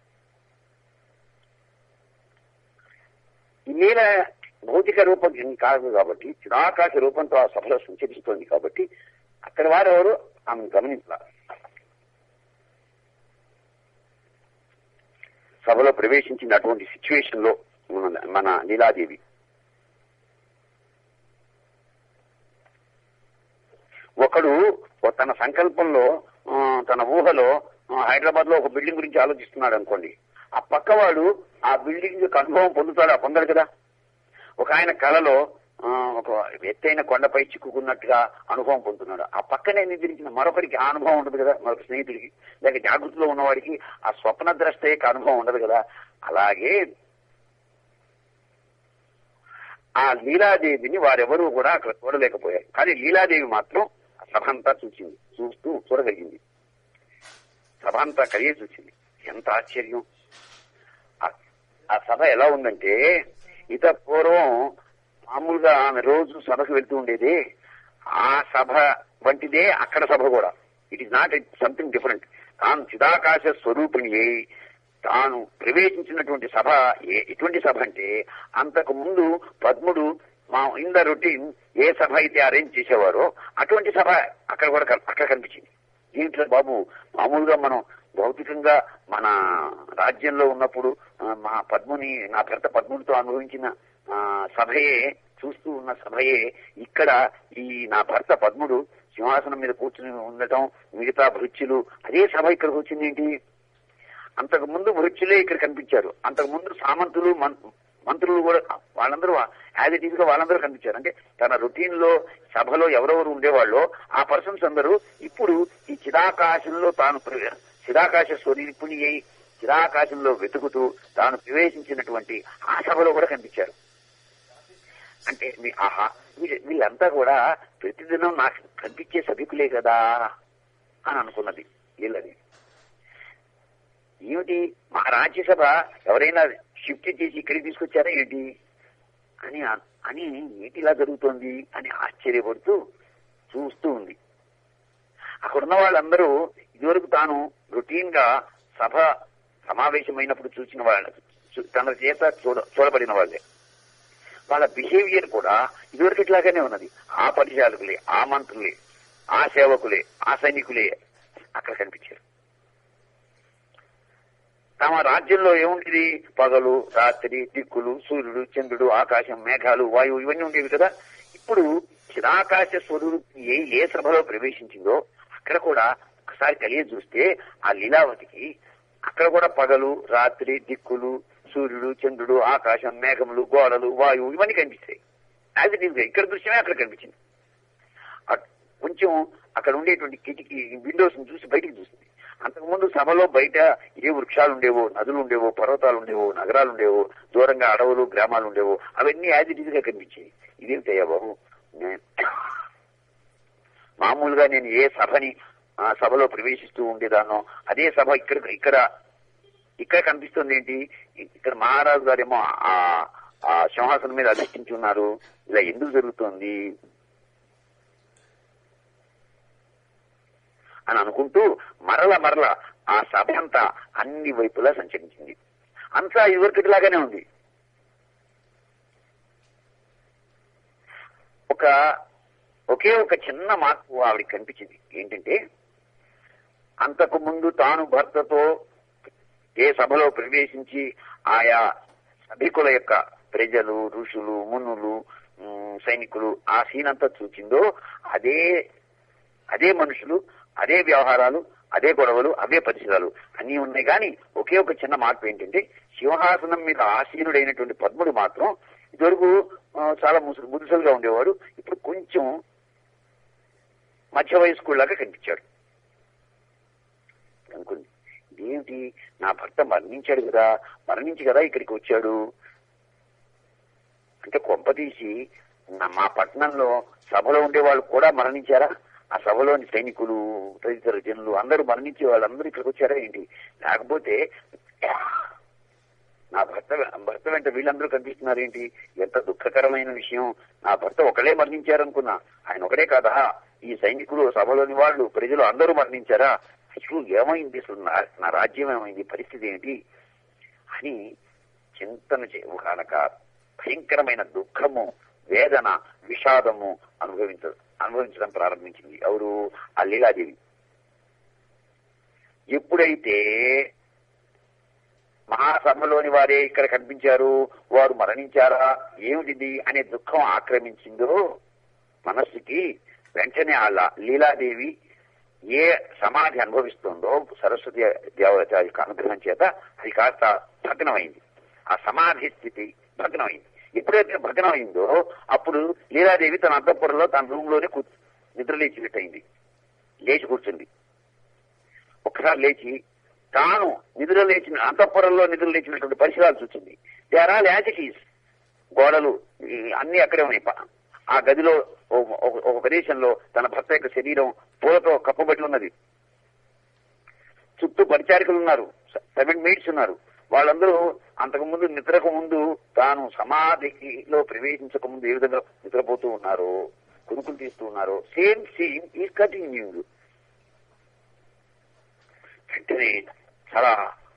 ఈ నీల భౌతిక రూపం ఏం కాదు కాబట్టి చిరాకాశ రూపంతో ఆ సభలో సంచరిస్తోంది కాబట్టి అక్కడ వారెవరు ఆమె గమనించాల సభలో ప్రవేశించిన అటువంటి సిచ్యువేషన్ లో మన- మన లీలాదేవి ఒకడు ఓ తన సంకల్పంలో ఆ, తన ఊహలో హైదరాబాద్ లో ఒక బిల్డింగ్ గురించి ఆలోచిస్తున్నాడు అనుకోండి ఆ పక్కవాడు ఆ బిల్డింగ్ యొక్క అనుభవం పొందుతాడా పొందడు కదా ఒక ఆయన కళలో ఆ, ఒక ఎత్తైన కొండపై చిక్కుకున్నట్టుగా అనుభవం పొందుతున్నాడు ఆ పక్కనే నిద్రించిన మరొకరికి ఆ అనుభవం ఉండదు కదా మరొక స్నేహితుడికి లేక జాగృతిలో ఉన్నవాడికి ఆ స్వప్న ద్రష్ట యొక్క అనుభవం ఉండదు కదా అలాగే ఆ లీలాదేవిని వారెవరూ కూడా అక్కడ చూడలేకపోయారు కానీ లీలాదేవి మాత్రం ఆ సభ అంతా చూసింది చూస్తూ చూడగలిగింది సభ అంతా కలిగి చూసింది ఎంత ఆశ్చర్యం ఆ- ఆ సభ ఎలా ఉందంటే ఇత పూర్వం మామూలుగా ఆమె రోజు సభకు వెళ్తూ ఉండేది ఆ సభ వంటిదే అక్కడ సభ కూడా it is not something different తాను చిదాకాశ స్వరూపిణి అయి తాను ప్రవేశించినటువంటి సభ ఏ- ఎటువంటి సభ అంటే అంతకు ముందు పద్ముడు మా ఇన్ ద రొటీన్ ఏ సభ అయితే అరేంజ్ చేసేవారో అటువంటి సభ అక్కడ కూడా కన్- అక్కడ కనిపించింది దీంట్లో బాబు మామూలుగా మనం భౌతికంగా మన రాజ్యంలో ఉన్నప్పుడు ఆ, మా పద్ముని నా భర్త పద్ముడితో అనుభవించిన ఆ, సభయే చూస్తూ ఉన్న సభయే ఇక్కడ ఈ నా భర్త పద్ముడు సింహాసనం మీద కూర్చుని ఉండటం మిగతా భృత్యులు అదే సభ ఇక్కడికి వచ్చింది ఏంటి అంతకు ముందు భృత్యులే ఇక్కడ కనిపించారు అంతకు ముందు సామంతులు మం- మంత్రులు కూడా వాళ్ళందరూ యాజ్ ఇట్ ఈస్ గా వాళ్ళందరూ కనిపించారు అంటే తన రొటీన్ లో సభలో ఎవరెవరు ఉండేవాళ్ళో ఆ పర్సన్స్ అందరూ ఇప్పుడు ఈ చిదాకాశంలో తాను ప్ర- చిదాకాశ స్వరూపిణి అయి చిదాకాశంలో వెతుకుతూ తాను ప్రవేశించినటువంటి ఆ సభలో కూడా కనిపించారు అంటే మీ ఆహా వీళ్ళ- వీళ్ళంతా కూడా ప్రతిదినం నాకు కనిపించే సభికులే కదా అని అనుకున్నది వీళ్ళది ఏమిటి మా రాజ్యసభ ఎవరైనా షిఫ్ట్ చేసి ఇక్కడికి తీసుకొచ్చారా ఏంటి అని అ- అని ఏంటి ఇలా జరుగుతోంది అని ఆశ్చర్యపడుతూ చూస్తూ ఉంది అక్కడున్న వాళ్ళందరూ ఇదివరకు తాను రొటీన్ గా సభ సమావేశమైనప్పుడు చూసిన వాళ్ళ చూ- తన చేత చూడ చూడబడిన వాళ్ళే వాళ్ళ బిహేవియర్ కూడా ఇదివరకు ఇట్లాగానే ఉన్నది ఆ పరిచాలకులే ఆ మంత్రులే ఆ సేవకులే ఆ సైనికులే అక్కడ కనిపించారు తమ రాజ్యంలో ఏముండేది పగలు రాత్రి దిక్కులు సూర్యుడు చంద్రుడు ఆకాశం మేఘాలు వాయువు ఇవన్నీ ఉండేవి కదా ఇప్పుడు చిరాకాశ స్వరూపి ఏ ఏ సభలో ప్రవేశించిందో అక్కడ కూడా ఒకసారి కలిగి చూస్తే ఆ లీలావతికి అక్కడ కూడా పగలు రాత్రి దిక్కులు సూర్యుడు చంద్రుడు ఆకాశం మేఘములు గోడలు వాయువు ఇవన్నీ కనిపిస్తాయి యాజ్ ఇట్ ఈస్ ఇక్కడ దృశ్యమే అక్కడ కనిపించింది అట్- కొంచెం అక్కడ ఉండేటువంటి కిటికీ విండోస్ చూసి బయటికి చూస్తుంది అంతకుముందు సభలో బయట ఏ వృక్షాలు ఉండేవో నదులు ఉండేవో పర్వతాలు ఉండేవో నగరాలు ఉండేవో దూరంగా అడవులు గ్రామాలు ఉండేవో అవన్నీ యాజ్ ఇట్ ఈజ్ గా కనిపించాయి ఇదేమిటయ్యా బాబు నే- మామూలుగా నేను ఏ సభని ఆ సభలో ప్రవేశిస్తూ ఉండేదాన్నో అదే సభ ఇక్కడ ఇక్కడ ఇక్కడ కనిపిస్తుంది ఏంటి ఇక్కడ మహారాజు గారేమో ఆ ఆ సింహాసనం మీద అధిష్ఠించి ఉన్నారు ఇలా ఎందుకు జరుగుతోంది అని అనుకుంటూ మరల మరల ఆ సభ అంతా అన్ని వైపులా సంచరించింది అంతా ఇదివరకటిలాగానే ఉంది ఒక ఒకే ఒక చిన్న మార్పు ఆవిడకి కనిపించింది ఏంటంటే అంతకు ముందు తాను భర్తతో ఏ సభలో ప్రవేశించి ఆయా సభికుల యొక్క ప్రజలు ఋషులు మునులు ఉమ్, సైనికులు ఆ సీన్ అంతా చూచిందో అదే అదే మనుషులు అదే వ్యవహారాలు అదే గొడవలు అవే పరిసరాలు అన్ని ఉన్నాయి కానీ ఒకే ఒక చిన్న మార్పు ఏంటంటే సింహాసనం మీద ఆసీనుడైనటువంటి పద్ముడు మాత్రం ఇదివరకు ఆ, చాలా ముసు ముదుసలుగా ఉండేవాడు ఇప్పుడు కొంచెం మధ్య వయస్కుల్లాగా కనిపించాడు అనుకుంది ఇదేమిటి నా భర్త మరణించాడు కదా మరణించి కదా ఇక్కడికి వచ్చాడు అంటే కొంపతీసి నా- మా పట్టణంలో సభలో ఉండే వాళ్ళు కూడా మరణించారా ఆ సభలోని సైనికులు తదితర జనులు అందరూ మరణించి వాళ్ళందరూ ఇక్కడికి వచ్చారా ఏంటి లేకపోతే నా భర్త భర్త వెంట వీళ్ళందరూ కనిపిస్తున్నారు ఏంటి ఎంత దుఃఖకరమైన విషయం నా భర్త ఒకడే మరణించారనుకున్నా ఆయన ఒకడే కాదా ఈ సైనికులు సభలోని వాళ్ళు ప్రజలు అందరూ మరణించారా అసలు ఏమైంది అసలు నా నా రాజ్యం ఏమైంది పరిస్థితి ఏంటి అని చింతన చే ఒకనొక భయంకరమైన దుఃఖము వేదన విషాదము అనుభవించ అనుభవించడం ప్రారంభించింది ఎవరు ఆ లీలాదేవి ఎప్పుడైతే మహాసభలోని వారే ఇక్కడ కనిపించారు వారు మరణించారా ఏమిటిది అనే దుఃఖం ఆక్రమించిందో మనస్సుకి వెంటనే ఆ లా- లీలాదేవి ఏ సమాధి అనుభవిస్తుందో సరస్వతి దేవత యొక్క అనుగ్రహం చేత అది కాస్త భగ్నమైంది ఆ సమాధి స్థితి భగ్నమైంది ఎప్పుడైతే భగ్నమైందో అప్పుడు లీలాదేవి తన అంతఃపురంలో తన రూమ్ లోనే కూర్చు నిద్ర లేచినట్టయింది లేచి కూర్చుంది ఒకసారి లేచి తాను నిద్ర లేచిన అంతఃపురంలో నిద్ర లేచినటువంటి పరిసరాలు చూసింది they are all as it is గోడలు ఈ అన్ని అక్కడే ఉన్నాయి ప- ఆ గదిలో ఒక- ఒక- ఒక ప్రదేశంలో తన భర్త యొక్క శరీరం పూలతో కప్పబడి ఉన్నది చుట్టూ పరిచారికలు ఉన్నారు సెవెన్ మేట్స్ ఉన్నారు వాళ్ళందరూ అంతకు ముందు నిద్రకు ముందు తాను సమాధిలో ప్రవేశించక ముందు ఏ విధంగా నిద్రపోతూ ఉన్నారో కునుకులు తీస్తూ ఉన్నారో సేమ్ సీన్ ఈ కంటిన్యూయింగ్ వెంటనే చాలా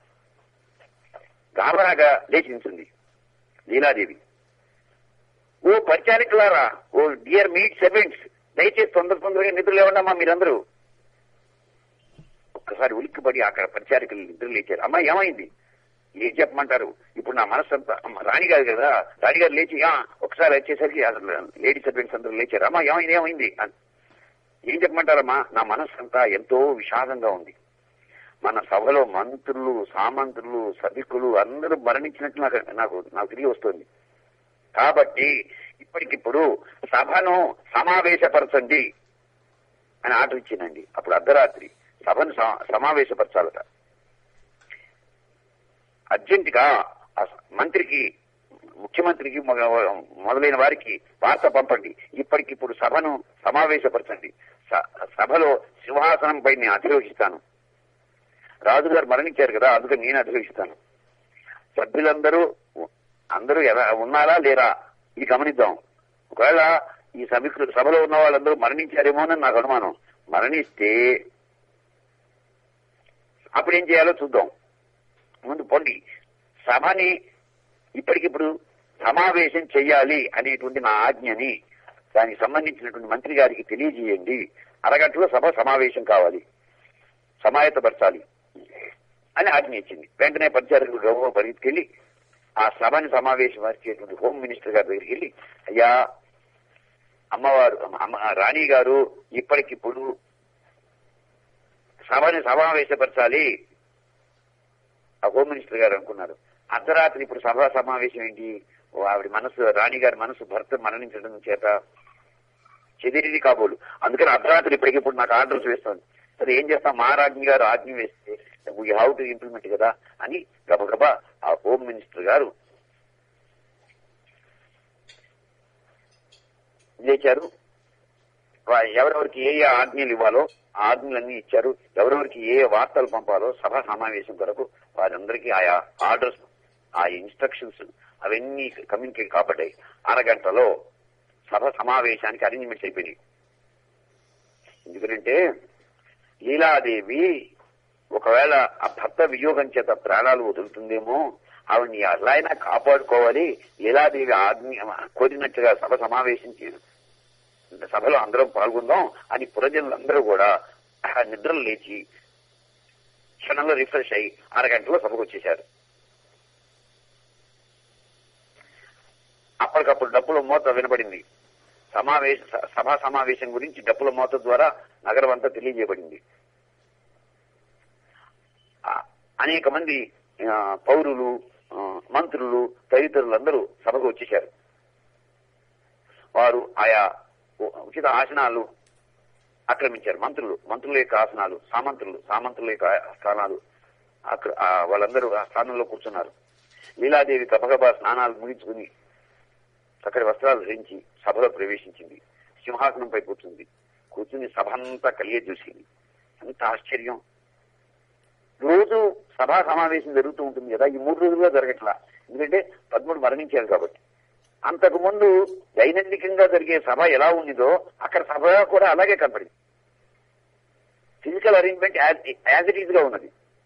గాబరాగా లేచించింది లీలాదేవి ఓ పరిచారికలారా ఓ డియర్ మీట్ సెవెంట్స్ దయచేసి తొందర తొందరగా నిద్ర లేవండమ్మా మీరందరూ ఒక్కసారి ఉలిక్కిపడి అక్కడ పరిచారికలు నిద్ర లేచారు అమ్మా ఏమైంది ఏం చెప్పమంటారు ఇప్పుడు నా మనసు అంతా అమ్మ, రాణి గారు కదా రాణి గారు లేచి "ఆ, ఒకసారి వచ్చేసరికి అసలు లేడీ సర్వెంట్స్ అందరూ లేచారు అమ్మా ఏమైంది ఏమైంది అని. ఏం చెప్పమంటారమ్మా నా మనసు అంతా ఎంతో విషాదంగా ఉంది మన సభలో మంత్రులు సామంత్రులు సభికులు అందరూ మరణించినట్టు నాకు నాకు నాకు తిరిగి వస్తుంది కాబట్టి ఇప్పటికిప్పుడు సభను సమావేశపరచండి అని ఆర్డర్ ఇచ్చిందండి అప్పుడు అర్ధరాత్రి సభను సమ- సమావేశపరచాలట అర్జెంట్ గా ఆ మంత్రికి ముఖ్యమంత్రికి మొద- మొదలైన వారికి వార్త పంపండి ఇప్పటికిప్పుడు సభను సమావేశపరచండి స- సభలో సింహాసనంపై నేను అధిరోహిస్తాను రాజుగారు మరణించారు కదా అందుకని నేను అధిరోహిస్తాను సభ్యులందరూ అందరూ ఎలా ఉన్నారా లేరా ఇది గమనిద్దాం ఒకవేళ ఈ సభికులు సభలో ఉన్న వాళ్ళందరూ మరణించారేమోనని నాకు అనుమానం మరణిస్తే అప్పుడు ఏం చేయాలో చూద్దాం ముందు పొండి సభని ఇప్పటికిప్పుడు సమావేశం చెయ్యాలి అనేటువంటి నా ఆజ్ఞని దానికి సంబంధించినటువంటి మంత్రి గారికి తెలియజేయండి అరగంటలో సభ సమావేశం కావాలి సమాయత్తపరచాలి అని ఆజ్ఞ ఇచ్చింది వెంటనే పరిచారకులు గౌరవ పరిగెత్తుకెళ్లి ఆ సభని సమావేశపరిచేటువంటి హోమ్ మినిస్టర్ గారి దగ్గరికి వెళ్ళి అయ్యా అమ్మవారు అమ్మ రాణి గారు ఇప్పటికిప్పుడు సభని సమావేశపరచాలి ఆ హోమ్ మినిస్టర్ గారు అనుకున్నారు అర్ధరాత్రి ఇప్పుడు సభా సమావేశం ఏంటి ఓ ఆవిడ మనసు రాణి గారి మనసు భర్త మరణించడం చేత చెదిరిది కాబోలు అందుకని అర్ధరాత్రి ఇప్పటికిప్పుడు నాకు ఆర్డర్స్ వేస్తుంది సరే ఏం చేస్తాం మహారాజ్ఞి గారు ఆజ్ఞ వేస్తే వీ హౌ టు ఇంప్లిమెంట్ కదా అని గబగబా ఆ హోమ్ మినిస్టర్ గారు లేచారు వా- ఎవరెవరికి ఏ ఏ ఆజ్ఞలు ఇవ్వాలో ఆ ఆజ్ఞలన్నీ ఇచ్చారు ఎవరెవరికి ఏ ఏ వార్తలు పంపాలో సభ సమావేశం కొరకు వారందరికీ ఆయా ఆర్డర్స్ ఆ ఇన్స్ట్రక్షన్స్ అవన్నీ కమ్యూనికేట్ కాబడ్డాయి అరగంటలో సభ సమావేశానికి అరేంజ్మెంట్స్ అయిపోయినాయి ఎందుకంటే లీలాదేవి ఒకవేళ ఆ భర్త వియోగం చేత ప్రాణాలు వదులుతుందేమో ఆవిడ్ని ఎలా అయినా కాపాడుకోవాలి లీలాదేవి ఆజ్ఞ కోరినట్టుగా సభ సమావేశం చేయదు సభలో అందరం పాల్గొందాం అని పురజనులందరూ కూడా ఆ నిద్రలు లేచి క్షణంలో రిఫ్రెష్ అయ్యి అరగంటలో సభకు వచ్చేశారు అప్పటికప్పుడు డప్పుల మోత వినబడింది సమావేశ స- సభా సమావేశం గురించి డప్పుల మోత ద్వారా నగరం అంతా తెలియజేయబడింది ఆ, అనేక మంది ఆ, పౌరులు ఆ, మంత్రులు తదితరులందరూ సభకు వచ్చేశారు వారు ఆయా ఉ- ఉచిత ఆసనాలు ఆక్రమించారు మంత్రులు మంత్రుల యొక్క ఆసనాలు సామంతులు సామంతుల యొక్క స్థానాలు అక్కడ ఆ వాళ్ళందరూ ఆ స్థానంలో కూర్చున్నారు లీలాదేవి గబగబా స్నానాలు ముగించుకుని చక్కటి వస్త్రాలు ధరించి సభలో ప్రవేశించింది సింహాసనంపై కూర్చుంది కూర్చుని సభ అంతా కలిగే చూసింది ఎంత ఆశ్చర్యం రోజు సభా సమావేశం జరుగుతూ ఉంటుంది కదా ఈ మూడు రోజులుగా జరగట్లా ఎందుకంటే పదమూడు మరణించారు కాబట్టి అంతకు ముందు దైనందికంగా జరిగే సభ ఎలా ఉండిందో అక్కడ సభ కూడా అలాగే కనపడింది physical arrangement as it is గా ఉన్నది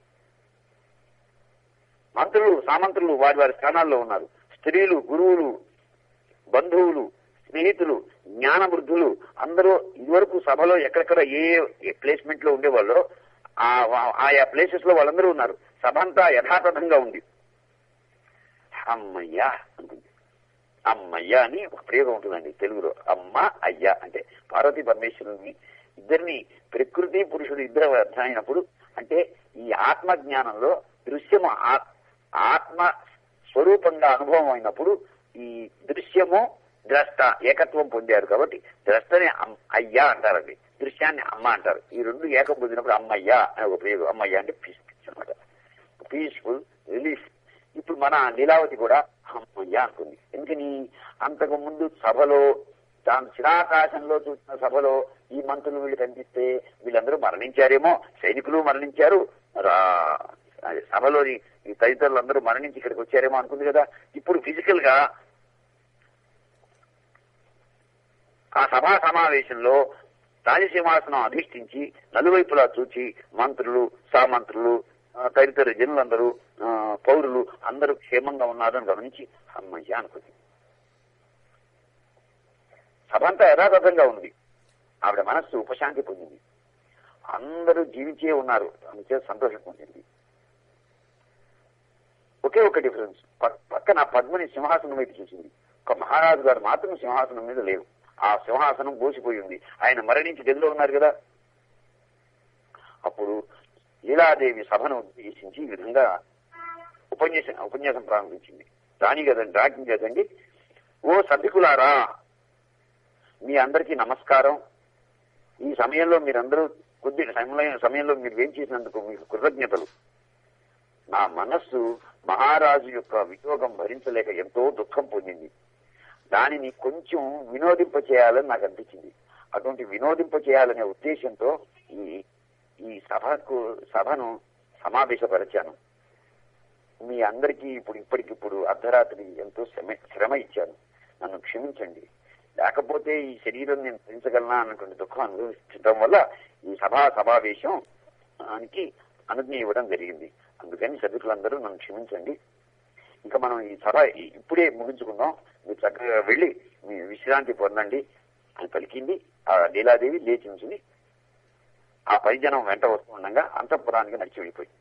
మంత్రులు సామంతులు వారి వారి స్థానాల్లో ఉన్నారు స్త్రీలు గురువులు బంధువులు స్నేహితులు జ్ఞానవృద్ధులు అందరూ ఇదివరకు సభలో ఎక్కడెక్కడ ఏ ఏ ప్లేస్మెంట్ లో ఉండేవాళ్ళో ఆ వా- ఆయా ప్లేసెస్ లో వాళ్ళందరూ ఉన్నారు సభ అంతా యథాతథంగా ఉంది అమ్మయ్యా అనుకుంది అమ్మయ్య అని ఒక ప్రయోగం ఉంటుందండి తెలుగులో అమ్మ అయ్యా అంటే పార్వతీ పరమేశ్వరుని ఇద్దరిని ప్రకృతి పురుషుడు ఇద్దరు అర్థమైనప్పుడు అంటే ఈ ఆత్మ జ్ఞానంలో దృశ్యము ఆ- ఆత్మ స్వరూపంగా అనుభవం అయినప్పుడు ఈ దృశ్యము ద్రష్ట ఏకత్వం పొందారు కాబట్టి ద్రష్టని అమ్- అయ్యా అంటారండి దృశ్యాన్ని అమ్మ అంటారు ఈ రెండు ఏకం పొందినప్పుడు అమ్మయ్య అని ఒక ప్రయోగం అమ్మయ్య అంటే పీస్ అనమాట పీస్ఫుల్ రిలీఫ్ ఇప్పుడు మన లీలావతి కూడా అమ్మయ్య అనుకుంది ఎందుకని అంతకు ముందు సభలో తాను చిరాకాశంలో చూసిన సభలో ఈ మంత్రులు వీళ్ళు కనిపిస్తే వీళ్ళందరూ మరణించారేమో సైనికులు మరణించారు రా- అది సభలోని ఈ తదితరులు అందరూ మరణించి ఇక్కడికి వచ్చారేమో అనుకుంది కదా ఇప్పుడు ఫిజికల్ గా ఆ సభా సమావేశంలో రాజసింహాసనం అధిష్ఠించి నలువైపులా చూచి మంత్రులు సామంత్రులు ఆ, తదితర జనులందరూ ఆ, పౌరులు అందరూ క్షేమంగా ఉన్నారని గమనించి అమ్మయ్య అనుకుంది సభ అంతా యథాతథంగా ఉంది ఆవిడ మనస్సు ఉపశాంతి పొందింది అందరూ జీవించే ఉన్నారు అందుచే సంతోషం పొందింది ఒకే ఒక డిఫరెన్స్ ప- పక్కన పద్మని సింహాసనం వైపు చూసింది ఒక మహారాజు గారు మాత్రం సింహాసనం మీద లేవు ఆ సింహాసనం బోసిపోయి ఉంది ఆయన మరణించి గదిలో ఉన్నారు కదా అప్పుడు లీలాదేవి సభను ఉద్దేశించి ఈ విధంగా ఉపన్యాసం ఉపన్యాసం ప్రారంభించింది రాణి కదండి రాజ్యం కదండి ఓ సభికులారా మీ అందరికీ నమస్కారం ఈ సమయంలో మీరందరూ కొద్ది సమయం సమయంలో మీరు ఏం చేసినందుకు మీకు కృతజ్ఞతలు నా మనస్సు మహారాజు యొక్క వియోగం భరించలేక ఎంతో దుఃఖం పొందింది దానిని కొంచెం వినోదింప చేయాలని నాకు అనిపించింది అటువంటి వినోదింప చేయాలనే ఉద్దేశంతో ఈ ఈ సభకు సభను సమావేశపరిచాను మీ అందరికీ ఇప్పుడు ఇప్పటికిప్పుడు అర్ధరాత్రి ఎంతో శ్రమ శ్రమ ఇచ్చాను నన్ను క్షమించండి లేకపోతే ఈ శరీరం నేను భరించగలనా అన్నటువంటి దుఃఖం అనుభవించడం వల్ల ఈ సభా సమావేశం దానికి అనుజ్ఞ ఇవ్వడం జరిగింది అందుకని సభికులందరూ నన్ను క్షమించండి ఇంకా మనం ఈ సభ ఈ- ఇప్పుడే ముగించుకుందాం మీరు చక్కగా వెళ్ళి మీ విశ్రాంతి పొందండి అని పలికింది ఆ లీలాదేవి లేచి ఉంచింది ఆ పరిజనం వెంట వస్తూ ఉండగా అంతఃపురానికి నడిచి వెళ్ళిపోయింది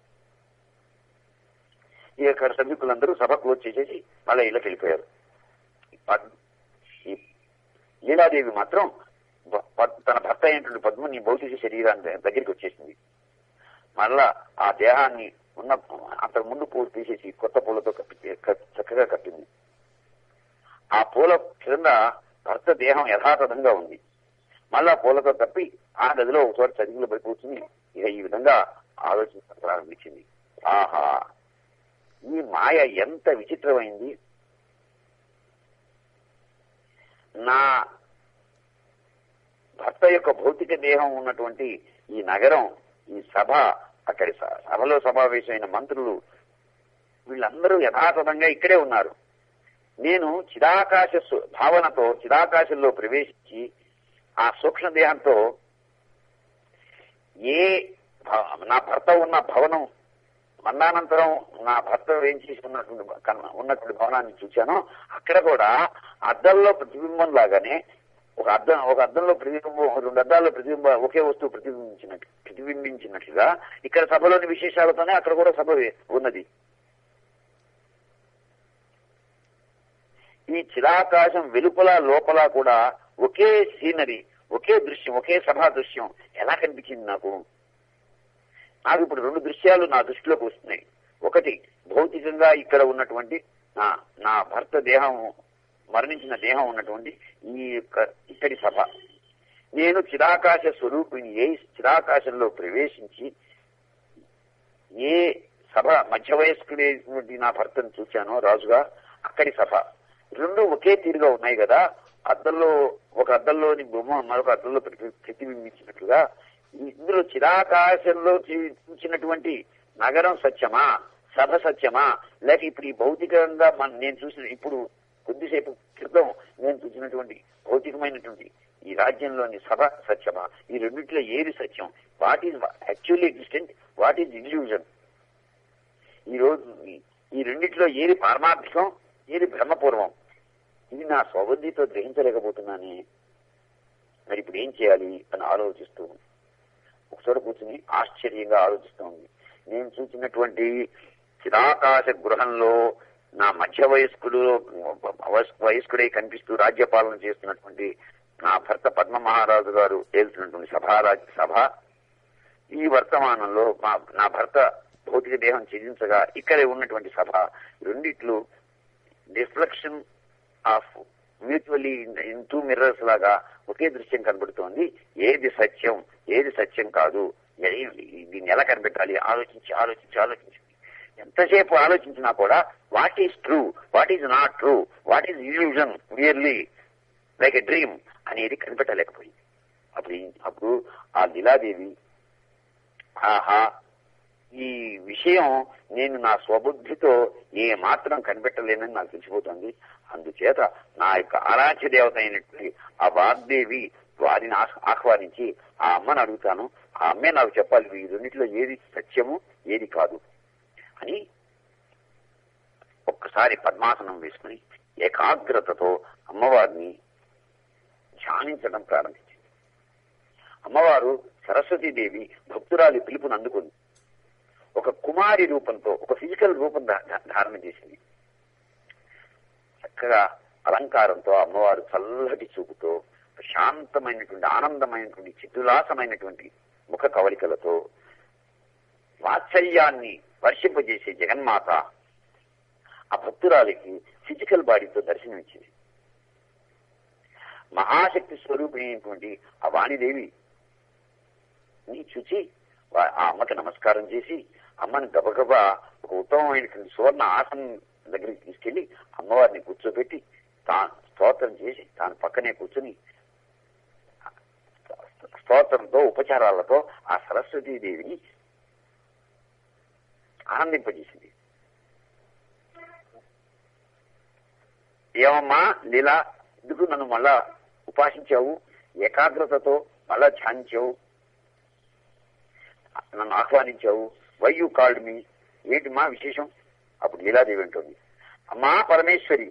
ఈ యొక్క సభికులందరూ సభ క్లోజ్ చేసేసి మళ్ళీ ఇళ్ళకి వెళ్ళిపోయారు ఈ పద్- ఈ లీలాదేవి మాత్రం బ- పద్- తన భర్త అయినటువంటి పద్మని భౌతిక శరీరాన్ని దగ్గరికి వచ్చేసింది మళ్ళా ఆ దేహాన్ని ఉన్న అంతకు ముందు పూలు తీసేసి కొత్త పూలతో కప్పి క- చక్కగా కప్పింది ఆ పూల క్రింద భర్త దేహం యథాతథంగా ఉంది మళ్ళా పూలతో కప్పి ఆ గదిలో ఒక చోట చదివిలో పడి కూర్చుని ఇక ఈ విధంగా ఆలోచించడం ప్రారంభించింది ఆహా ఈ మాయ ఎంత విచిత్రమైంది నా భర్త యొక్క భౌతిక దేహం ఉన్నటువంటి ఈ నగరం ఈ సభ అక్కడి స- సభలో సమావేశమైన మంత్రులు వీళ్ళందరూ యథాతథంగా ఇక్కడే ఉన్నారు నేను చిదాకాశ సు- భావనతో చిదాకాశంలో ప్రవేశించి ఆ సూక్ష్మ దేహంతో ఏ భ- నా భర్త ఉన్న భవనం మరణానంతరం నా భర్త ఏం చేసి ఉన్నటువంటి భ- కన్- ఉన్నటువంటి భవనాన్ని చూశానో అక్కడ కూడా అద్దంలో ప్రతిబింబం లాగానే ఒక అద్దం ఒక అద్దంలో ప్రతిబింబం రెండు అద్దాల్లో ప్రతిబింబం ఒకే వస్తువు ప్రతిబింబించినట్టు ప్రతిబింబించినట్లుగా ఇక్కడ సభలోని విశేషాలతోనే అక్కడ కూడా సభ ఉన్నది ఈ చిరాకాశం వెలుపల లోపల కూడా ఒకే సీనరీ ఒకే దృశ్యం ఒకే సభా దృశ్యం ఎలా కనిపించింది నాకు నాకు ఇప్పుడు రెండు దృశ్యాలు నా దృష్టిలోకి వస్తున్నాయి ఒకటి భౌతికంగా ఇక్కడ ఉన్నటువంటి నా నా భర్త దేహం మరణించిన దేహం ఉన్నటువంటి ఈ యొక్క ఇక్కడి సభ నేను చిరాకాశ స్వరూపిణి ఏ చిరాకాశంలో ప్రవేశించి ఏ సభ మధ్య వయస్కుడైనటువంటి నా భర్తను చూశానో రాజుగా అక్కడి సభ రెండు ఒకే తీరుగా ఉన్నాయి కదా అద్దంలో ఒక అద్దంలోని బొమ్మ మరొక అద్దంలో ప్రతి- ప్రతిబింబించినట్లుగా ఇందులో చిరాకాశంలో చూ- చూసినటువంటి నగరం సత్యమా సభ సత్యమా లేక ఇప్పుడు ఈ భౌతికంగా మన నేను చూసిన ఇప్పుడు కొద్దిసేపు క్రితం నేను చూసినటువంటి భౌతికమైనటువంటి ఈ రాజ్యంలోని సభ సత్యమా ఈ రెండింటిలో ఏది సత్యం what is actually existent what is illusion ఈ రోజు ఈ- ఈ రెండిట్లో ఏది పారమార్థికం ఏది బ్రహ్మపూర్వం ఇది నా స్వబుద్ధితో గ్రహించలేకపోతున్నానే మరి ఇప్పుడు ఏం చేయాలి అని ఆలోచిస్తూ ఒకచోట కూర్చుని ఆశ్చర్యంగా ఆలోచిస్తూ ఉంది నేను చూసినటువంటి చిరాకాశ గృహంలో నా మధ్య వయస్కుడు వయస్- వయస్కుడై కనిపిస్తూ రాజ్యపాలన చేస్తున్నటువంటి నా భర్త పద్మ మహారాజు గారు ఏలుతున్నటువంటి సభారాజ్ సభ ఈ వర్తమానంలో మా నా భర్త భౌతిక దేహం ఛేదించగా ఇక్కడే ఉన్నటువంటి సభ రెండిట్లు reflection of mutually in two mirrors లాగా ఒకే దృశ్యం కనబడుతోంది ఏది సత్యం ఏది సత్యం కాదు ఏ- దీన్ని ఎలా కనిపెట్టాలి ఆలోచించి ఆలోచించి ఆలోచించి ఎంతసేపు ఆలోచించినా కూడా what is true what is not true what is illusion merely like a dream అనేది కనిపెట్టలేకపోయింది అప్పుడు ఈ- అప్పుడు ఆ లీలాదేవి ఆహా ఈ విషయం నేను నా స్వబుద్ధితో ఏ మాత్రం కనిపెట్టలేనని నాకు తెలిసిపోతుంది అందుచేత నా యొక్క ఆరాధ్య దేవత అయినటువంటి ఆ వాగ్దేవి వారిని ఆహ్- ఆహ్వానించి ఆ అమ్మని అడుగుతాను ఆ అమ్మే నాకు చెప్పాలి ఈ రెండిట్లో ఏది సత్యము ఏది కాదు అని ఒక్కసారి పద్మాసనం వేసుకుని ఏకాగ్రతతో అమ్మవారిని ధ్యానించడం ప్రారంభించింది అమ్మవారు సరస్వతీదేవి భక్తురాలి పిలుపుని అందుకుంది ఒక కుమారి రూపంతో ఒక ఫిజికల్ రూపం ధా- ధా- ధారణ చేసింది చక్కగా అలంకారంతో అమ్మవారు చల్లటి చూపుతో శాంతమైనటువంటి ఆనందమైనటువంటి చిత్తులాసమైనటువంటి ముఖ కవలికలతో వాత్సల్యాన్ని వర్షింపజేసే జగన్మాత ఆ భక్తురాలికి ఫిజికల్ బాడీతో దర్శనమిచ్చింది మహాశక్తి స్వరూపిణి ఆ వాణిదేవి ని చూచి వా- ఆ అమ్మకి నమస్కారం చేసి అమ్మని గబగబా ఒక ఉత్తమమైనటువంటి సువర్ణ ఆసనం దగ్గరికి తీసుకెళ్లి అమ్మవారిని కూర్చోబెట్టి తాను స్తోత్రం చేసి తాను పక్కనే కూర్చుని స్తోత్రంతో ఉపచారాలతో ఆ సరస్వతీదేవిని ఆనందింపజేసింది ఏమమ్మా లీలా ఎందుకు నన్ను మళ్ళా ఉపాసించావు ఏకాగ్రతతో మళ్ళా ధ్యానించావు నన్ను ఆహ్వానించావు వై యూ కాల్డ్ మీ ఏంటి మా విశేషం అప్పుడు లీలాదేవి అంటుంది అమ్మా పరమేశ్వరి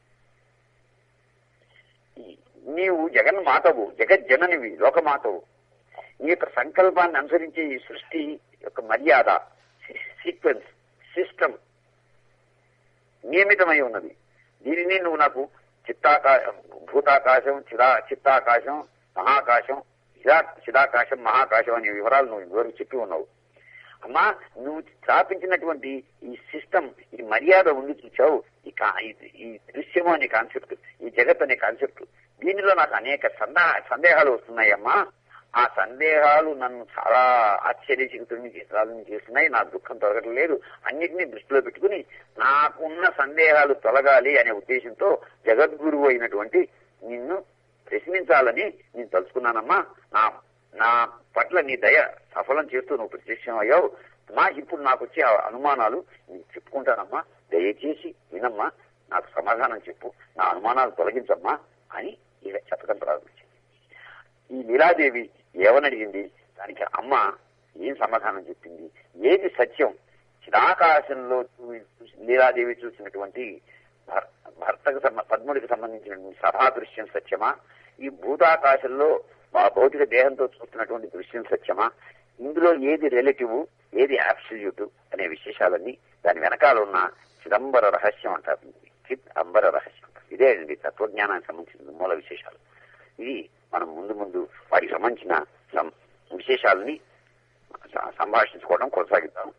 నీవు జగన్మాతవు జగజ్జననివి లోకమాతవు నీ యొక్క సంకల్పాన్ని అనుసరించే ఈ సృష్టి యొక్క మర్యాద సీక్వెన్స్ సిస్టమ్ నియమితమై ఉన్నది దీనిని నువ్వు నాకు చిత్తాకాశం భూతాకాశం చిదా చిత్తాకాశం మహాకాశం చిదా చిదాకాశం మహాకాశం అనే వివరాలు నువ్వు ఇదివరకు చెప్పి ఉన్నావు అమ్మా నువ్వు స్థాపించినటువంటి ఈ సిస్టమ్ ఈ మర్యాద ఉంది చూచావు ఈ కా- ఈ- ఈ దృశ్యము అనే కాన్సెప్ట్ ఈ జగత్ అనే కాన్సెప్ట్ దీనిలో నాకు అనేక సందా సందేహాలు వస్తున్నాయమ్మా ఆ సందేహాలు నన్ను చాలా ఆశ్చర్యచకితుడిని చేసాలని చేస్తున్నాయి నా దుఃఖం తొలగటం లేదు అన్నిటినీ దృష్టిలో పెట్టుకుని నాకున్న సందేహాలు తొలగాలి అనే ఉద్దేశంతో జగద్గురువు అయినటువంటి నిన్ను ప్రశ్నించాలని నేను తలుచుకున్నానమ్మా నా నా పట్ల నీ దయ సఫలం చేస్తూ నువ్వు ప్రత్యక్షం అయ్యావు మా ఇప్పుడు నాకు వచ్చే ఆ అనుమానాలు నీకు చెప్పుకుంటానమ్మా దయచేసి వినమ్మా నాకు సమాధానం చెప్పు నా అనుమానాలు తొలగించమ్మా అని ఇక చెప్పడం ప్రారంభించింది ఈ లీలాదేవి ఏమనడిగింది దానికి అమ్మ ఏం సమాధానం చెప్పింది ఏది సత్యం చిదాకాశంలో చూ- చూసి- లీలాదేవి చూసినటువంటి భర్- భర్తకు సంబ- పద్ముడికి సంబంధించినటువంటి సభా దృశ్యం సత్యమా ఈ భూతాకాశంలో ఆ భౌతిక దేహంతో చూస్తున్నటువంటి దృశ్యం సత్యమా ఇందులో ఏది రిలేటివ్ ఏది అబ్సల్యూట్ అనే విశేషాలన్నీ దాని వెనకాల ఉన్న చిదంబర రహస్యం అంటారు చిత్ అంబర రహస్యం అంటారు ఇదే అండి తత్వజ్ఞానానికి సంబంధించిన మూల విశేషాలు ఇది మనం ముందు ముందు వాటికి సంబంధించిన సం- విశేషాలని స- సంభాషించుకోవడం కొనసాగిద్దాం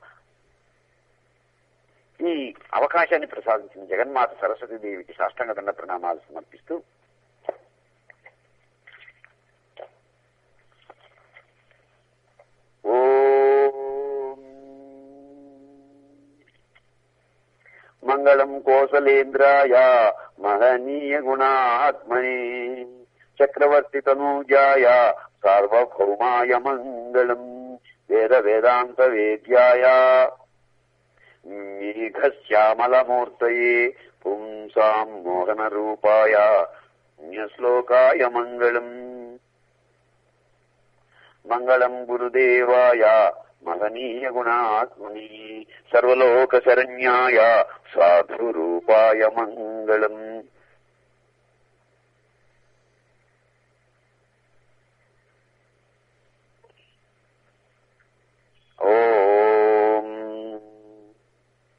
ఈ అవకాశాన్ని ప్రసాదించిన జగన్మాత సరస్వతీదేవికి సాష్టాంగ దండ ప్రణామాలు సమర్పిస్తూ ఓం మంగళం కోసలేంద్రాయ మహనీయ గుణాత్మనే చక్రవర్తి తనూజాయ సార్వభౌమాయ మంగళం వేద వేదాంత వేద్యాయ మేఘశ్యామలమూర్తయే పుంసాం మోహన రూపాయ పుణ్యశ్లోకాయ మంగళం మంగళం గురుదేవాయ మహనీయ గుణాత్మని సర్వలోక శరణ్యాయ సాధురూపాయ మంగళం ఓం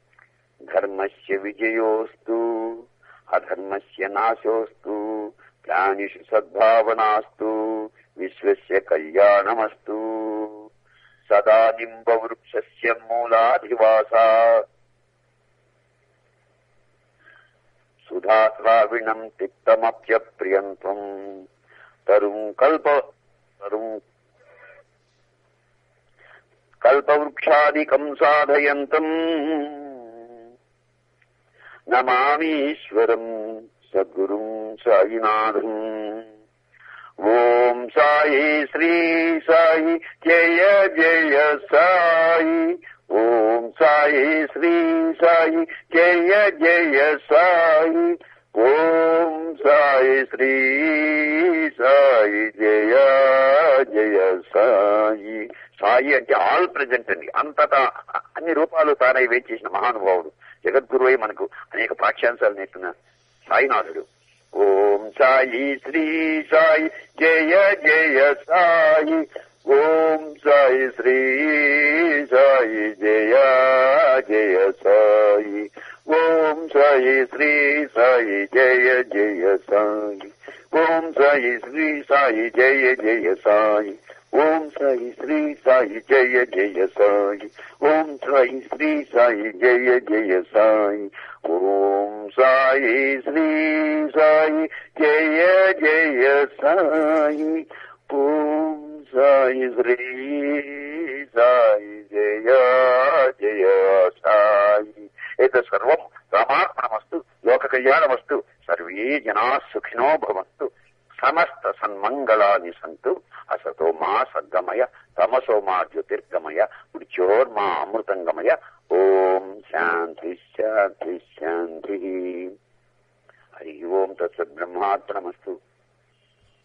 ధర్మస్య విజయోస్తు అధర్మస్య నాశోస్తు ప్రాణిషు సద్భావనాస్తు విశ్వస్య కళ్యాణమస్తు సదా నింబవృక్షస్య మూలాధివాసా సుధాశ్రావిణం తిక్తమప్యప్రియంత్వం తరుం కల్ప తరుం కల్పవృక్షాదికం సాధయంతం నమామీశ్వరం సద్గురుం సాయినాథం ఓం సాయి శ్రీ సాయి జయ జయ సాయి ఓం సాయి శ్రీ సాయి జయ జయ సాయి ఓం సాయి శ్రీ సాయి జయ జయ సాయి సాయి అంటే ఆల్ ప్రజెంట్ అండి అంతటా అన్ని రూపాలు తానై వేచేసిన మహానుభావుడు జగద్గురువై మనకు అనేక పాఠ్యాంశాలు నేర్పిన సాయినాథుడు ఓం సాయి శ్రీ సాయి జయ జయ సాయి ఓం సాయి శ్రీ సాయి జయ జయ సాయి ఓం సాయి శ్రీ సాయి జయ జయ సాయి ఓం సాయి శ్రీ సాయి జయ జయ సాయి ఓం సాయి శ్రీ సాయి జయ జయ సాయి ఓం సాయి శ్రీ సాయి జయ జయ సాయి ఓం సాయి శ్రీ సాయి జయ జయ సాయి ఓం సాయి శ్రీ సాయి జయ జయ సాయి ఏతత్ సర్వం రామార్పణమస్తు లోక కళ్యాణమస్తు సర్వే జనా సుఖినో భవంతు సమస్త సన్మంగళాని సంతు అసతో మా సద్గమయ తమసో మా జ్యోతిర్గమయ మృత్యోర్మా అమృతంగమయ ఓం శాంతి శాంతి శాంతి హరి ఓం తత్సద్బ్రహ్మార్పణమస్తు